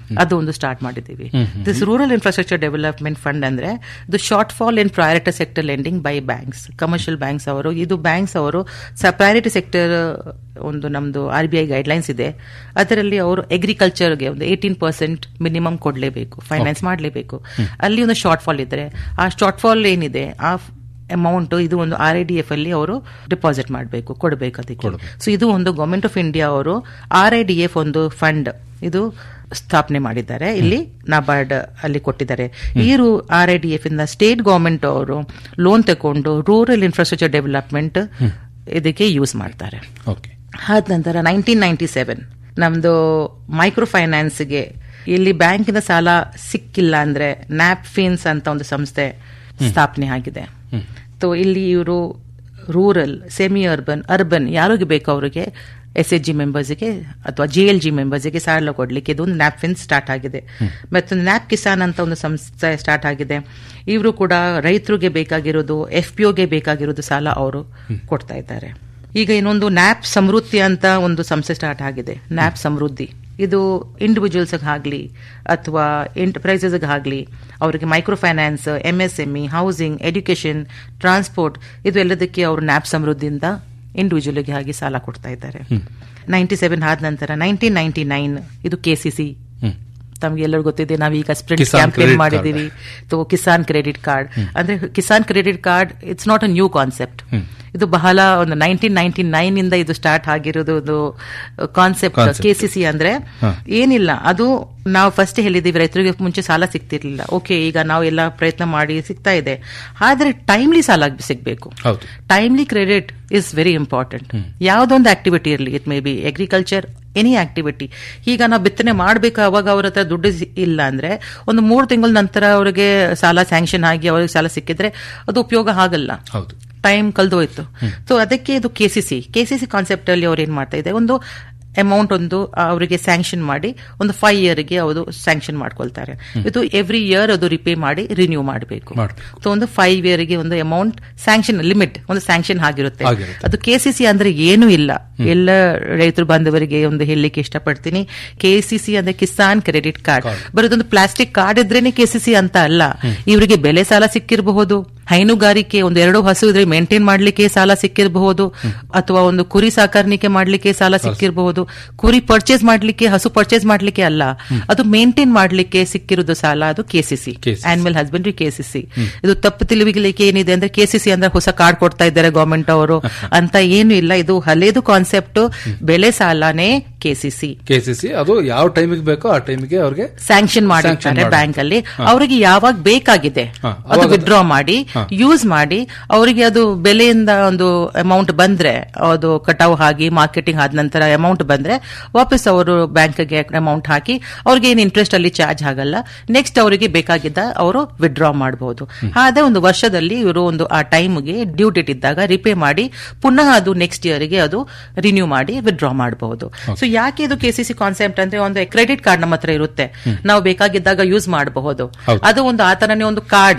ಅದು ಒಂದು ಸ್ಟಾರ್ಟ್ ಮಾಡಿದ್ದೀವಿ hmm, hmm, this rural infrastructure development fund ಅಂದ್ರೆ ದು shortfall in priority sector lending by banks commercial banks ಅವರು ಇದು ಬ್ಯಾಂಕ್ಸ್ ಅವರು ಪ್ರಯಾರಿಟಿ ಸೆಕ್ಟರ್ ಒಂದು ನಮ್ದು ಆರ್ ಬಿ ಐ ಗೈಡ್ಲೈನ್ಸ್ ಇದೆ ಅದರಲ್ಲಿ ಅವರು ಅಗ್ರಿಕಲ್ಚರ್ಗೆ ಒಂದು ಏಯ್ಟೀನ್ ಪರ್ಸೆಂಟ್ ಮಿನಿಮಮ್ ಕೊಡಲೇಬೇಕು ಫೈನಾನ್ಸ್ ಮಾಡಲೇಬೇಕು ಅಲ್ಲಿ ಒಂದು ಶಾರ್ಟ್ ಫಾಲ್ ಇದ್ರೆ ಆ ಶಾರ್ಟ್ ಫಾಲ್ ಏನಿದೆ ಆ ಅಮೌಂಟ್ ಇದು ಒಂದು ಆರ್ ಐ ಡಿ ಎಫ್ ಅಲ್ಲಿ ಅವರು ಡಿಪಾಸಿಟ್ ಮಾಡಬೇಕು ಕೊಡಬೇಕು ಅದಕ್ಕೆ ಸೊ ಇದು ಒಂದು ಗವರ್ಮೆಂಟ್ ಆಫ್ ಇಂಡಿಯಾ ಅವರು ಆರ್ ಐ ಡಿ ಎಫ್ ಒಂದು ಫಂಡ್ ಇದು ಸ್ಥಾಪನೆ ಮಾಡಿದ್ದಾರೆ ಇಲ್ಲಿ ನಬಾರ್ಡ್ ಅಲ್ಲಿ ಕೊಟ್ಟಿದ್ದಾರೆ ಈ ರೂ ಆರ್ ಐ ಡಿ ಎಫ್ ಇಂದ ಸ್ಟೇಟ್ ಗವರ್ಮೆಂಟ್ ಅವರು ಲೋನ್ ತಗೊಂಡು ರೂರಲ್ ಇನ್ಫ್ರಾಸ್ಟ್ರಕ್ಚರ್ ಡೆವಲಪ್ಮೆಂಟ್ ಇದಕ್ಕೆ ಯೂಸ್ ಮಾಡ್ತಾರೆ ಓಕೆ ಆದ ನಂತರ ನೈನ್ಟೀನ್ ನೈನ್ಟಿ ಸೆವೆನ್ ನಮ್ದು ಮೈಕ್ರೋ ಫೈನಾನ್ಸ್ಗೆ ಇಲ್ಲಿ ಬ್ಯಾಂಕಿನ ಸಾಲ ಸಿಕ್ಕಿಲ್ಲ ಅಂದ್ರೆ ನ್ಯಾಪ್ ಫಿನ್ಸ್ ಅಂತ ಒಂದು ಸಂಸ್ಥೆ ಸ್ಥಾಪನೆ ಆಗಿದೆ ಸೊ ಇಲ್ಲಿ ಇವರು ರೂರಲ್ ಸೆಮಿ ಅರ್ಬನ್ ಅರ್ಬನ್ ಯಾರಿಗೆ ಬೇಕು ಅವರಿಗೆ ಎಸ್ ಎಚ್ ಜಿ ಮೆಂಬರ್ಸ್ಗೆ ಅಥವಾ ಜಿ ಎಲ್ ಜಿ ಮೆಂಬರ್ಸ್ಗೆ ಸಾಲ ಕೊಡ್ಲಿಕ್ಕೆ ಇದೊಂದು ನ್ಯಾಪ್ ಫಿನ್ಸ್ ಸ್ಟಾರ್ಟ್ ಆಗಿದೆ ಮತ್ತೊಂದು ನ್ಯಾಪ್ ಕಿಸಾನ್ ಅಂತ ಒಂದು ಸಂಸ್ಥೆ ಸ್ಟಾರ್ಟ್ ಆಗಿದೆ ಇವರು ಕೂಡ ರೈತರಿಗೆ ಬೇಕಾಗಿರೋದು ಎಫ್ ಪಿ ಒಗೆ ಬೇಕಾಗಿರೋದು ಸಾಲ ಅವರು ಕೊಡ್ತಾ ಇದ್ದಾರೆ ಈಗ ಇನ್ನೊಂದು ನ್ಯಾಪ್ ಸಮೃದ್ಧಿ ಅಂತ ಒಂದು ಸಂಸ್ಥೆ ಸ್ಟಾರ್ಟ್ ಆಗಿದೆ ನ್ಯಾಪ್ ಸಮೃದ್ಧಿ ಇದು ಇಂಡಿವಿಜುವಲ್ಸ್ ಆಗಲಿ ಅಥವಾ ಎಂಟರ್ಪ್ರೈಸಸ್ ಆಗಲಿ ಅವರಿಗೆ micro finance M S M E housing education transport ಇದು ಎಲ್ಲದಕ್ಕೆ ಅವರು ನ್ಯಾಪ್ ಸಮೃದ್ಧಿಯಿಂದ ಇಂಡಿವಿಜುವಲ್ಗೆ ಆಗಿ ಸಾಲ ಕೊಡ್ತಾ ಇದ್ದಾರೆ ನೈಂಟಿ ಸೆವೆನ್ ಆದ ನಂತರ ನೈನ್ಟೀನ್ ನೈನ್ಟಿ ನೈನ್ ಇದು ಕೆಸಿಸಿ ತಮ್ಗೆ ಎಲ್ಲರೂ ಗೊತ್ತಿದೆ ನಾವೀಗ ಸ್ಪ್ರಿಂಟ್ ಕಿಸಾನ್ ಕ್ಯಾಂಪೇನ್ ಕ್ರೆಡಿಟ್ ಮಾಡಿದೀವಿ ಸೊ ಕಿಸಾನ್ ಕ್ರೆಡಿಟ್ ಕಾರ್ಡ್ ಅಂದ್ರೆ Kisan credit card it's not a new concept ಇದು ಬಹಳ ಒಂದು ನೈನ್ಟೀನ್ ನೈನ್ಟಿ ನೈನ್ ಇಂದ ಇದು ಸ್ಟಾರ್ಟ್ ಆಗಿರೋದು ಒಂದು ಕಾನ್ಸೆಪ್ಟ್ Concept. ಕೆಸಿಸಿ ಅಂದ್ರೆ ಹ. ಏನಿಲ್ಲ ಅದು ನಾವು ಫಸ್ಟ್ ಹೇಳಿದೀವಿ ರೈತರಿಗೆ ಮುಂಚೆ ಸಾಲ ಸಿಗ್ತಿರ್ಲಿಲ್ಲ ಓಕೆ ಈಗ ನಾವು ಎಲ್ಲ ಪ್ರಯತ್ನ ಮಾಡಿ ಸಿಗ್ತಾ ಇದೆ ಆದ್ರೆ ಟೈಮ್ಲಿ ಸಾಲ ಸಿಗ್ಬೇಕು ಹೌದು timely credit is very important ಯಾವುದೊಂದು ಆಕ್ಟಿವಿಟಿ ಇರಲಿ it may be agriculture any activity ಈಗ ನಾವು ಬಿತ್ತನೆ ಮಾಡಬೇಕು ಅವಾಗ ಅವ್ರ ಹತ್ರ ದುಡ್ಡು ಸಿ- ಇಲ್ಲ ಅಂದ್ರೆ ಒಂದು ಮೂರು ತಿಂಗಳ ನಂತರ ಅವರಿಗೆ ಸಾಲ ಸ್ಯಾಂಕ್ಷನ್ ಆಗಿ ಅವರಿಗೆ ಸಾಲ ಸಿಕ್ಕಿದ್ರೆ ಅದು ಉಪಯೋಗ ಆಗಲ್ಲ ಹೌದು ಟೈಮ್ ಕಳೆದೋಯ್ತು ಸೊ ಅದಕ್ಕೆ ಇದು ಕೆಸಿಸಿ ಕೆಸಿಸಿ ಕಾನ್ಸೆಪ್ಟ್ ಅಲ್ಲಿ ಅವ್ರು ಏನ್ ಮಾಡ್ತಾ ಇದೆ ಒಂದು ಅಮೌಂಟ್ ಒಂದು ಅವರಿಗೆ ಸ್ಯಾಂಕ್ಷನ್ ಮಾಡಿ ಒಂದು ಫೈವ್ ಇಯರ್ಗೆ ಅವರು ಸ್ಯಾಂಕ್ಷನ್ ಮಾಡ್ಕೊಳ್ತಾರೆ ಇದು ಎವ್ರಿ ಇಯರ್ ಅದು ರಿಪೇ ಮಾಡಿ ರಿನ್ಯೂ ಮಾಡಬೇಕು ಸೊ ಒಂದು ಫೈವ್ ಇಯರ್ಗೆ ಒಂದು ಅಮೌಂಟ್ ಸ್ಯಾಂಕ್ಷನ್ ಲಿಮಿಟ್ ಒಂದು ಸ್ಯಾಂಕ್ಷನ್ ಆಗಿರುತ್ತೆ ಆಗಿರುತ್ತೆ. ಅದು ಕೆಸಿಸಿ ಅಂದ್ರೆ ಏನೂ ಇಲ್ಲ ಎಲ್ಲ ರೈತರು ಬಾಂಧವರಿಗೆ ಒಂದು ಹೇಳಲಿಕ್ಕೆ ಇಷ್ಟಪಡ್ತೀನಿ ಕೆಸಿಸಿ ಅಂದ್ರೆ ಕಿಸಾನ್ ಕ್ರೆಡಿಟ್ ಕಾರ್ಡ್ ಬರೋದೊಂದು ಪ್ಲಾಸ್ಟಿಕ್ ಕಾರ್ಡ್ ಇದ್ರೇನೆ ಕೆಸಿಸಿ ಅಂತ ಅಲ್ಲ ಇವರಿಗೆ ಬೆಲೆ ಸಾಲ ಸಿಕ್ಕಿರಬಹುದು ಹೈನುಗಾರಿಕೆ ಒಂದು ಎರಡು ಹಸು ಇದ್ರೆ ಮೇಂಟೈನ್ ಮಾಡ್ಲಿಕ್ಕೆ ಸಾಲ ಸಿಕ್ಕಿರಬಹುದು ಅಥವಾ ಒಂದು ಕುರಿ ಸಾಕಾಣಿಕೆ ಮಾಡ್ಲಿಕ್ಕೆ ಸಾಲ ಸಿಕ್ಕಿರಬಹುದು ಕುರಿ ಪರ್ಚೇಸ್ ಮಾಡ್ಲಿಕ್ಕೆ ಹಸು ಪರ್ಚೇಸ್ ಮಾಡ್ಲಿಕ್ಕೆ ಅಲ್ಲ ಅದು ಮೇಂಟೈನ್ ಮಾಡ್ಲಿಕ್ಕೆ ಸಿಕ್ಕಿರೋದು ಸಾಲ ಅದು ಕೆಸಿಸಿ ಆನಿಮಲ್ ಹಸ್ಬೆಂಡ್ರಿ ಕೆಸಿಸಿ ಇದು ತಪ್ಪು ತಿಳಿವಿಗಳಿಗೆ ಏನಿದೆ ಅಂದ್ರೆ ಕೆಸಿಸಿ ಅಂದ್ರೆ ಹೊಸ ಕಾರ್ಡ್ ಕೊಡ್ತಾ ಇದ್ದಾರೆ ಗವರ್ಮೆಂಟ್ ಅವರು ಅಂತ ಏನು ಇಲ್ಲ ಇದು ಹಳೇದು ಕಾನ್ಸೆಪ್ಟ್ ಬೆಲೆ ಸಾಲನೇ ಕೆಸಿಸಿ ಕೆಸಿಸಿ ಅದು ಯಾವ ಟೈಮಿಗೆ ಬೇಕೋ ಆ ಟೈಮಿಗೆ ಅವ್ರಿಗೆ ಸ್ಯಾಂಕ್ಷನ್ ಮಾಡಿರ್ತಾರೆ ಮಾಡಿ. ಬ್ಯಾಂಕ್ ಅಲ್ಲಿ ಹಾ. ಅವರಿಗೆ ಯಾವಾಗ ಬೇಕಾಗಿದೆ ಹಾ, ಅದು ಅವಾಗ- ವಿಡ್ರಾ ಮಾಡಿ ಹಾ. ಯೂಸ್ ಮಾಡಿ ಅವರಿಗೆ ಅದು ಬೆಲೆಯಿಂದ ಒಂದು ಅಮೌಂಟ್ ಬಂದ್ರೆ ಅದು ಕಟಾವ್ ಆಗಿ ಮಾರ್ಕೆಟಿಂಗ್ ಆದ ನಂತರ ಅಮೌಂಟ್ ಬಂದ್ರೆ ವಾಪಸ್ ಅವರು ಬ್ಯಾಂಕ್ಗೆ ಅಮೌಂಟ್ ಹಾಕಿ ಅವ್ರಿಗೆ ಏನು ಇಂಟ್ರೆಸ್ಟ್ ಅಲ್ಲಿ ಚಾರ್ಜ್ ಆಗಲ್ಲ ನೆಕ್ಸ್ಟ್ ಅವರಿಗೆ ಬೇಕಾಗಿದ್ದ ಅವರು ವಿಡ್ರಾ ಮಾಡಬಹುದು ಆದ್ರೆ ಒಂದು ವರ್ಷದಲ್ಲಿ ಇವರು ಒಂದು ಆ ಟೈಮ್ಗೆ ಡ್ಯೂ ಡೇಟ್ ಇದ್ದಾಗ ರಿಪೇ ಮಾಡಿ ಪುನಃ ಅದು ನೆಕ್ಸ್ಟ್ ಇಯರ್ಗೆ ಅದು ರಿನ್ಯೂ ಮಾಡಿ ವಿಡ್ರಾ ಮಾಡಬಹುದು ಸೊ ಯಾಕೆ ಇದು ಕೆಸಿಸಿ ಕಾನ್ಸೆಪ್ಟ್ ಅಂದ್ರೆ ಒಂದು ಕ್ರೆಡಿಟ್ ಕಾರ್ಡ್ ನಮ್ಮ ಹತ್ರ ಇರುತ್ತೆ ನಾವು ಬೇಕಾಗಿದ್ದಾಗ ಯೂಸ್ ಮಾಡಬಹುದು ಹೌದು. ಅದು ಒಂದು ಆತರನೇ ಒಂದು ಕಾರ್ಡ್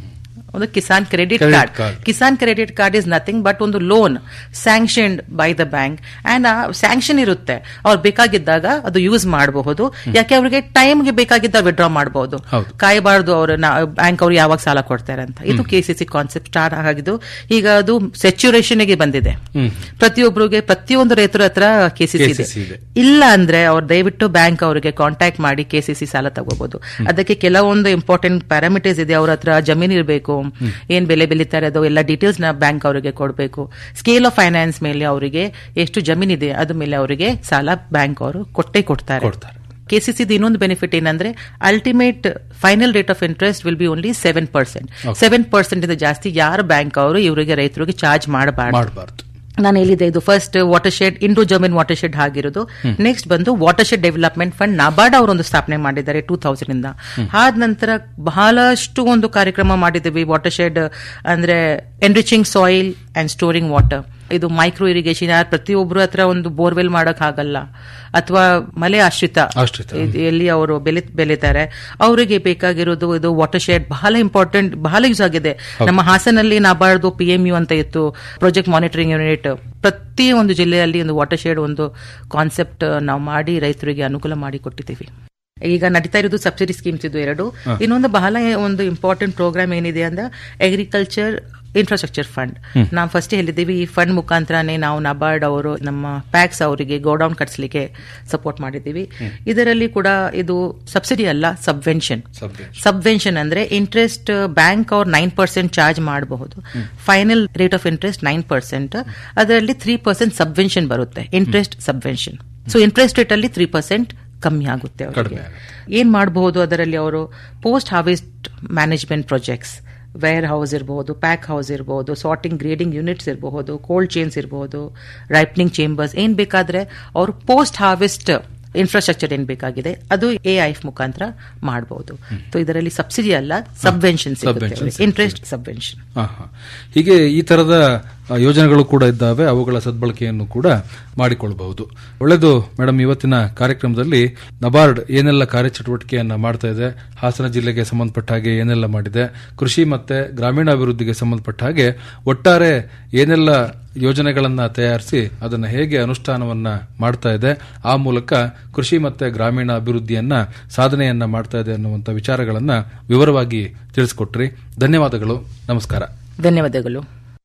ಒಂದು Kisan credit Credit card card. Kisan credit card is nothing but ಒಂದು loan sanctioned by the bank and ಆ ಸ್ಯಾಂಕ್ಷನ್ ಇರುತ್ತೆ ಅವ್ರು ಬೇಕಾಗಿದ್ದಾಗ ಅದು ಯೂಸ್ ಮಾಡಬಹುದು ಯಾಕೆ ಅವ್ರಿಗೆ ಟೈಮ್ಗೆ ಬೇಕಾಗಿದ್ದ ವಿಡ್ರಾ ಮಾಡಬಹುದು ಹೌದು. ಕಾಯಬಾರ್ದು ಅವ್ರ ಬ್ಯಾಂಕ್ ಅವ್ರು ಯಾವಾಗ ಸಾಲ ಕೊಡ್ತಾರೆ ಅಂತ ಇದು ಕೆಸಿಸಿ ಕಾನ್ಸೆಪ್ಟ್ ಸ್ಟಾರ್ಟ್ ಆಗಿದ್ದು ಈಗ ಅದು saturation ಗೆ ಬಂದಿದೆ ಹ್ಮ್. ಪ್ರತಿಯೊಬ್ಬರಿಗೆ ಪ್ರತಿಯೊಂದು ರೈತರ ಹತ್ರ ಕೆಸಿಸಿ ಇದೆ KCC ಇದೆ. ಇಲ್ಲ ಅಂದ್ರೆ ಅವ್ರು ದಯವಿಟ್ಟು ಬ್ಯಾಂಕ್ ಅವರಿಗೆ ಕಾಂಟ್ಯಾಕ್ಟ್ ಮಾಡಿ ಕೆಸಿಸಿ ಸಾಲ ತಗೋಬಹುದು ಅದಕ್ಕೆ ಕೆಲವೊಂದು ಇಂಪಾರ್ಟೆಂಟ್ ಪ್ಯಾರಾಮೀಟರ್ಸ್ ಇದೆ ಅವ್ರ ಹತ್ರ ಜಮೀನ್ ಇರಬೇಕು ಏನ್ ಬೆಲೆ ಬೆಳೀತಾರೆ ಅದು ಎಲ್ಲ ಡೀಟೇಲ್ಸ್ ನ ಬ್ಯಾಂಕ್ ಅವರಿಗೆ ಕೊಡಬೇಕು ಸ್ಕೇಲ್ ಆಫ್ ಫೈನಾನ್ಸ್ ಮೇಲೆ ಅವರಿಗೆ ಎಷ್ಟು ಜಮೀನ್ ಇದೆ ಅದ್ರ ಮೇಲೆ ಅವರಿಗೆ ಸಾಲ ಬ್ಯಾಂಕ್ ಅವರು ಕೊಟ್ಟೇ ಕೊಡ್ತಾರೆ ಕೆಸಿಸಿ ಇನ್ನೊಂದು ಬೆನಿಫಿಟ್ ಏನಂದ್ರೆ ultimate final rate of interest will be only seven percent seven percent ಇಂದ ಜಾಸ್ತಿ ಯಾರು ಬ್ಯಾಂಕ್ ಅವರು ಇವರಿಗೆ ರೈತರಿಗೆ ಚಾರ್ಜ್ ಮಾಡಬಾರ್ದು ಮಾಡಬಾರ್ದು ನಾನು ಹೇಳಿದೆ ಇದು first watershed Indo German watershed ಆಗಿರೋದು ನೆಕ್ಸ್ಟ್ ಬಂದು watershed development fund NABARD ಅವರೊಂದು ಸ್ಥಾಪನೆ ಮಾಡಿದ್ದಾರೆ ಟೂ ತೌಸಂಡ್ ಇಂದ ಆದ ನಂತರ ಬಹಳಷ್ಟು ಒಂದು ಕಾರ್ಯಕ್ರಮ ಮಾಡಿದ್ದೀವಿ ವಾಟರ್ ಶೆಡ್ ಅಂದ್ರೆ enriching soil and storing water ಇದು ಮೈಕ್ರೋ ಇರಿಗೇಷನ್ ಯಾರು ಪ್ರತಿಯೊಬ್ಬರು ಹತ್ರ ಒಂದು ಬೋರ್ವೆಲ್ ಮಾಡಕ್ ಆಗಲ್ಲ ಅಥವಾ ಮಳೆ ಆಶ್ರಿತ ಆಶ್ರಿತ. ಇದು ಎಲ್ಲಿ ಅವರು ಬೆಲೆ ಬೆಳೀತಾರೆ ಅವರಿಗೆ ಬೇಕಾಗಿರೋದು ಇದು ವಾಟರ್ ಶೆಡ್ ಬಹಳ ಇಂಪಾರ್ಟೆಂಟ್ ಬಹಳ ಯೂಸ್ ಆಗಿದೆ ನಮ್ಮ ಹಾಸನಲ್ಲಿ ನಾಬಾರ್ದು ಪಿ ಎಂ ಯು ಅಂತ ಇತ್ತು ಪ್ರಾಜೆಕ್ಟ್ ಮಾನಿಟರಿಂಗ್ ಯೂನಿಟ್ ಪ್ರತಿ ಒಂದು ಜಿಲ್ಲೆಯಲ್ಲಿ ಒಂದು ವಾಟರ್ ಶೆಡ್ ಒಂದು ಕಾನ್ಸೆಪ್ಟ್ ನಾವು ಮಾಡಿ ರೈತರಿಗೆ ಅನುಕೂಲ ಮಾಡಿ ಕೊಟ್ಟಿದ್ದೀವಿ ಈಗ ನಡೀತಾ ಇರೋದು ಸಬ್ಸಿಡಿ ಸ್ಕೀಮ್ಸ್ ಇದು ಎರಡು ಹಾ. ಇನ್ನೊಂದು ಬಹಳ ಒಂದು ಇಂಪಾರ್ಟೆಂಟ್ ಪ್ರೋಗ್ರಾಮ್ ಏನಿದೆ ಅಂದ್ರೆ ಅಗ್ರಿಕಲ್ಚರ್ ಇನ್ಫ್ರಾಸ್ಟ್ರಕ್ಚರ್ ಫಂಡ್ ಹ್ಮ್. ನಾವು ಫಸ್ಟ್ ಹೇಳಿದ್ದೀವಿ ಈ ಫಂಡ್ ಮುಖಾಂತರನೇ ನಾವು ನಬಾರ್ಡ್ ಅವರು ನಮ್ಮ ಪ್ಯಾಕ್ಸ್ ಅವರಿಗೆ ಗೋಡೌನ್ ಕಟ್ಸ್ಲಿಕ್ಕೆ ಸಪೋರ್ಟ್ ಮಾಡಿದ್ದೀವಿ ಇದರಲ್ಲಿ ಕೂಡ ಇದು ಸಬ್ಸಿಡಿ ಅಲ್ಲ ಸಬ್ವೆನ್ಷನ್ ಸಬ್ವೆನ್ಷನ್ ಅಂದ್ರೆ ಇಂಟ್ರೆಸ್ಟ್ ಬ್ಯಾಂಕ್ ಅವ್ರು ನೈನ್ ಪರ್ಸೆಂಟ್ ಚಾರ್ಜ್ ಮಾಡಬಹುದು final rate of interest nine percent ಅದರಲ್ಲಿ ತ್ರೀ ಪರ್ಸೆಂಟ್ ಸಬ್ವೆನ್ಷನ್ ಬರುತ್ತೆ interest subvention so interest rate ಅಲ್ಲಿ ತ್ರೀ ಪರ್ಸೆಂಟ್ ಕಮ್ಮಿ ಆಗುತ್ತೆ ಅವರಿಗೆ ಏನ್ ಮಾಡಬಹುದು ಅದರಲ್ಲಿ ಅವರು post harvest management projects warehouse ಇರಬಹುದು ಪ್ಯಾಕ್ ಹೌಸ್ ಇರಬಹುದು ಸಾರ್ಟಿಂಗ್ ಗ್ರೇಡಿಂಗ್ ಯೂನಿಟ್ಸ್ ಇರಬಹುದು ಕೋಲ್ಡ್ ಚೇನ್ಸ್ ಇರಬಹುದು ರೈಪ್ನಿಂಗ್ ಚೇಂಬರ್ಸ್ ಏನ್ ಬೇಕಾದ್ರೆ ಅವರು ಪೋಸ್ಟ್ ಹಾರ್ವೆಸ್ಟ್ ಇನ್ಫ್ರಾಸ್ಟ್ರಕ್ಚರ್ ಏನ್ ಬೇಕಾಗಿದೆ ಅದು ಎ ಐಫ್ ಮುಖಾಂತರ ಮಾಡಬಹುದು ಸೊ ಇದರಲ್ಲಿ ಸಬ್ಸಿಡಿ ಅಲ್ಲ ಸಬ್ವೆನ್ಷನ್ Subvention ಸಿಗುತ್ತೆ ಇಂಟ್ರೆಸ್ಟ್ ಸಬ್ವೆನ್ಷನ್ ಹಾ, ಹಾ. ಹೀಗೆ ಈ ತರದ ಆ, ಯೋಜನೆಗಳು ಕೂಡ ಇದ್ದಾವೆ ಅವುಗಳ ಸದ್ಬಳಕೆಯನ್ನು ಕೂಡ ಮಾಡಿಕೊಳ್ಳಬಹುದು ಒಳ್ಳೆಯದು ಮೇಡಮ್ ಇವತ್ತಿನ ಕಾರ್ಯಕ್ರಮದಲ್ಲಿ ನಬಾರ್ಡ್ ಏನೆಲ್ಲ ಕಾರ್ಯಚಟುವಟಿಕೆಯನ್ನ ಮಾಡ್ತಾ ಇದೆ ಹಾಸನ ಜಿಲ್ಲೆಗೆ ಸಂಬಂಧಪಟ್ಟ ಹಾಗೆ ಏನೆಲ್ಲ ಮಾಡಿದೆ ಕೃಷಿ ಮತ್ತೆ ಗ್ರಾಮೀಣಾಭಿವೃದ್ಧಿಗೆ ಸಂಬಂಧಪಟ್ಟ ಹಾಗೆ ಒಟ್ಟಾರೆ ಏನೆಲ್ಲ ಯೋಜನೆಗಳನ್ನ ತಯಾರಿಸಿ ಅದನ್ನ ಹೇಗೆ ಅನುಷ್ಠಾನವನ್ನ ಮಾಡ್ತಾ ಇದೆ ಆ ಮೂಲಕ ಕೃಷಿ ಮತ್ತೆ ಗ್ರಾಮೀಣ ಅಭಿವೃದ್ಧಿಯನ್ನ ಸಾಧನೆಯನ್ನ ಮಾಡ್ತಾ ಇದೆ ಅನ್ನುವಂಥ ವಿಚಾರಗಳನ್ನ ವಿವರವಾಗಿ ತಿಳಿಸಿಕೊಟ್ರಿ ಧನ್ಯವಾದಗಳು ನಮಸ್ಕಾರ ಧನ್ಯವಾದಗಳು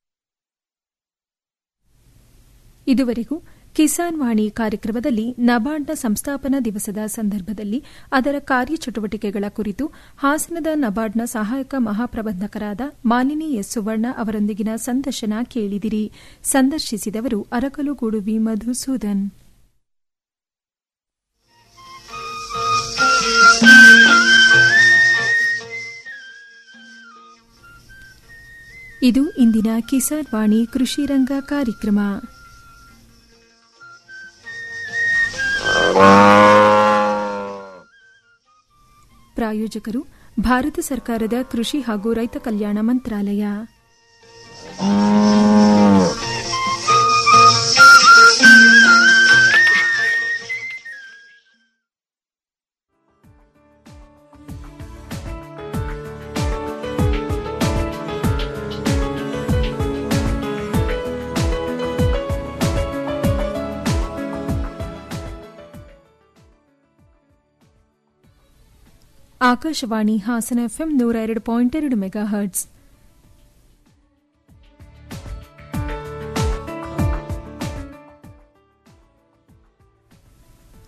ಇದುವರೆಗೂ ಕಿಸಾನ್ ವಾಣಿ ಕಾರ್ಯಕ್ರಮದಲ್ಲಿ ನಬಾರ್ಡ್ನ ಸಂಸ್ಥಾಪನಾ ದಿವಸದ ಸಂದರ್ಭದಲ್ಲಿ ಅದರ ಕಾರ್ಯಚಟುವಟಿಕೆಗಳ ಕುರಿತು ಹಾಸನದ ನಬಾರ್ಡ್ನ ಸಹಾಯಕ ಮಹಾಪ್ರಬಂಧಕರಾದ ಮಾಲಿನಿ ಎಸ್ ಸುವರ್ಣ ಅವರೊಂದಿಗಿನ ಸಂದರ್ಶನ ಕೇಳಿದಿರಿ ಸಂದರ್ಶಿಸಿದವರು ಅರಕಲುಗೂಡು ವಿ ಮಧುಸೂದನ್ ಇದು ಇಂದಿನ ಕಿಸಾನ್ ವಾಣಿ ಕೃಷಿ ರಂಗ ಕಾರ್ಯಕ್ರಮ ಪ್ರಾಯೋಜಕರು ಭಾರತ ಸರ್ಕಾರದ ಕೃಷಿ ಹಾಗೂ ರೈತ ಕಲ್ಯಾಣ ಮಂತ್ರಾಲಯ ಆಕಾಶವಾಣಿ ಹಾಸನ ಎಫ್ಎಂ ನೂರ ಎರಡು ಪಾಯಿಂಟ್ ಎರಡು ಮೆಗಾ ಹರ್ಟ್ಸ್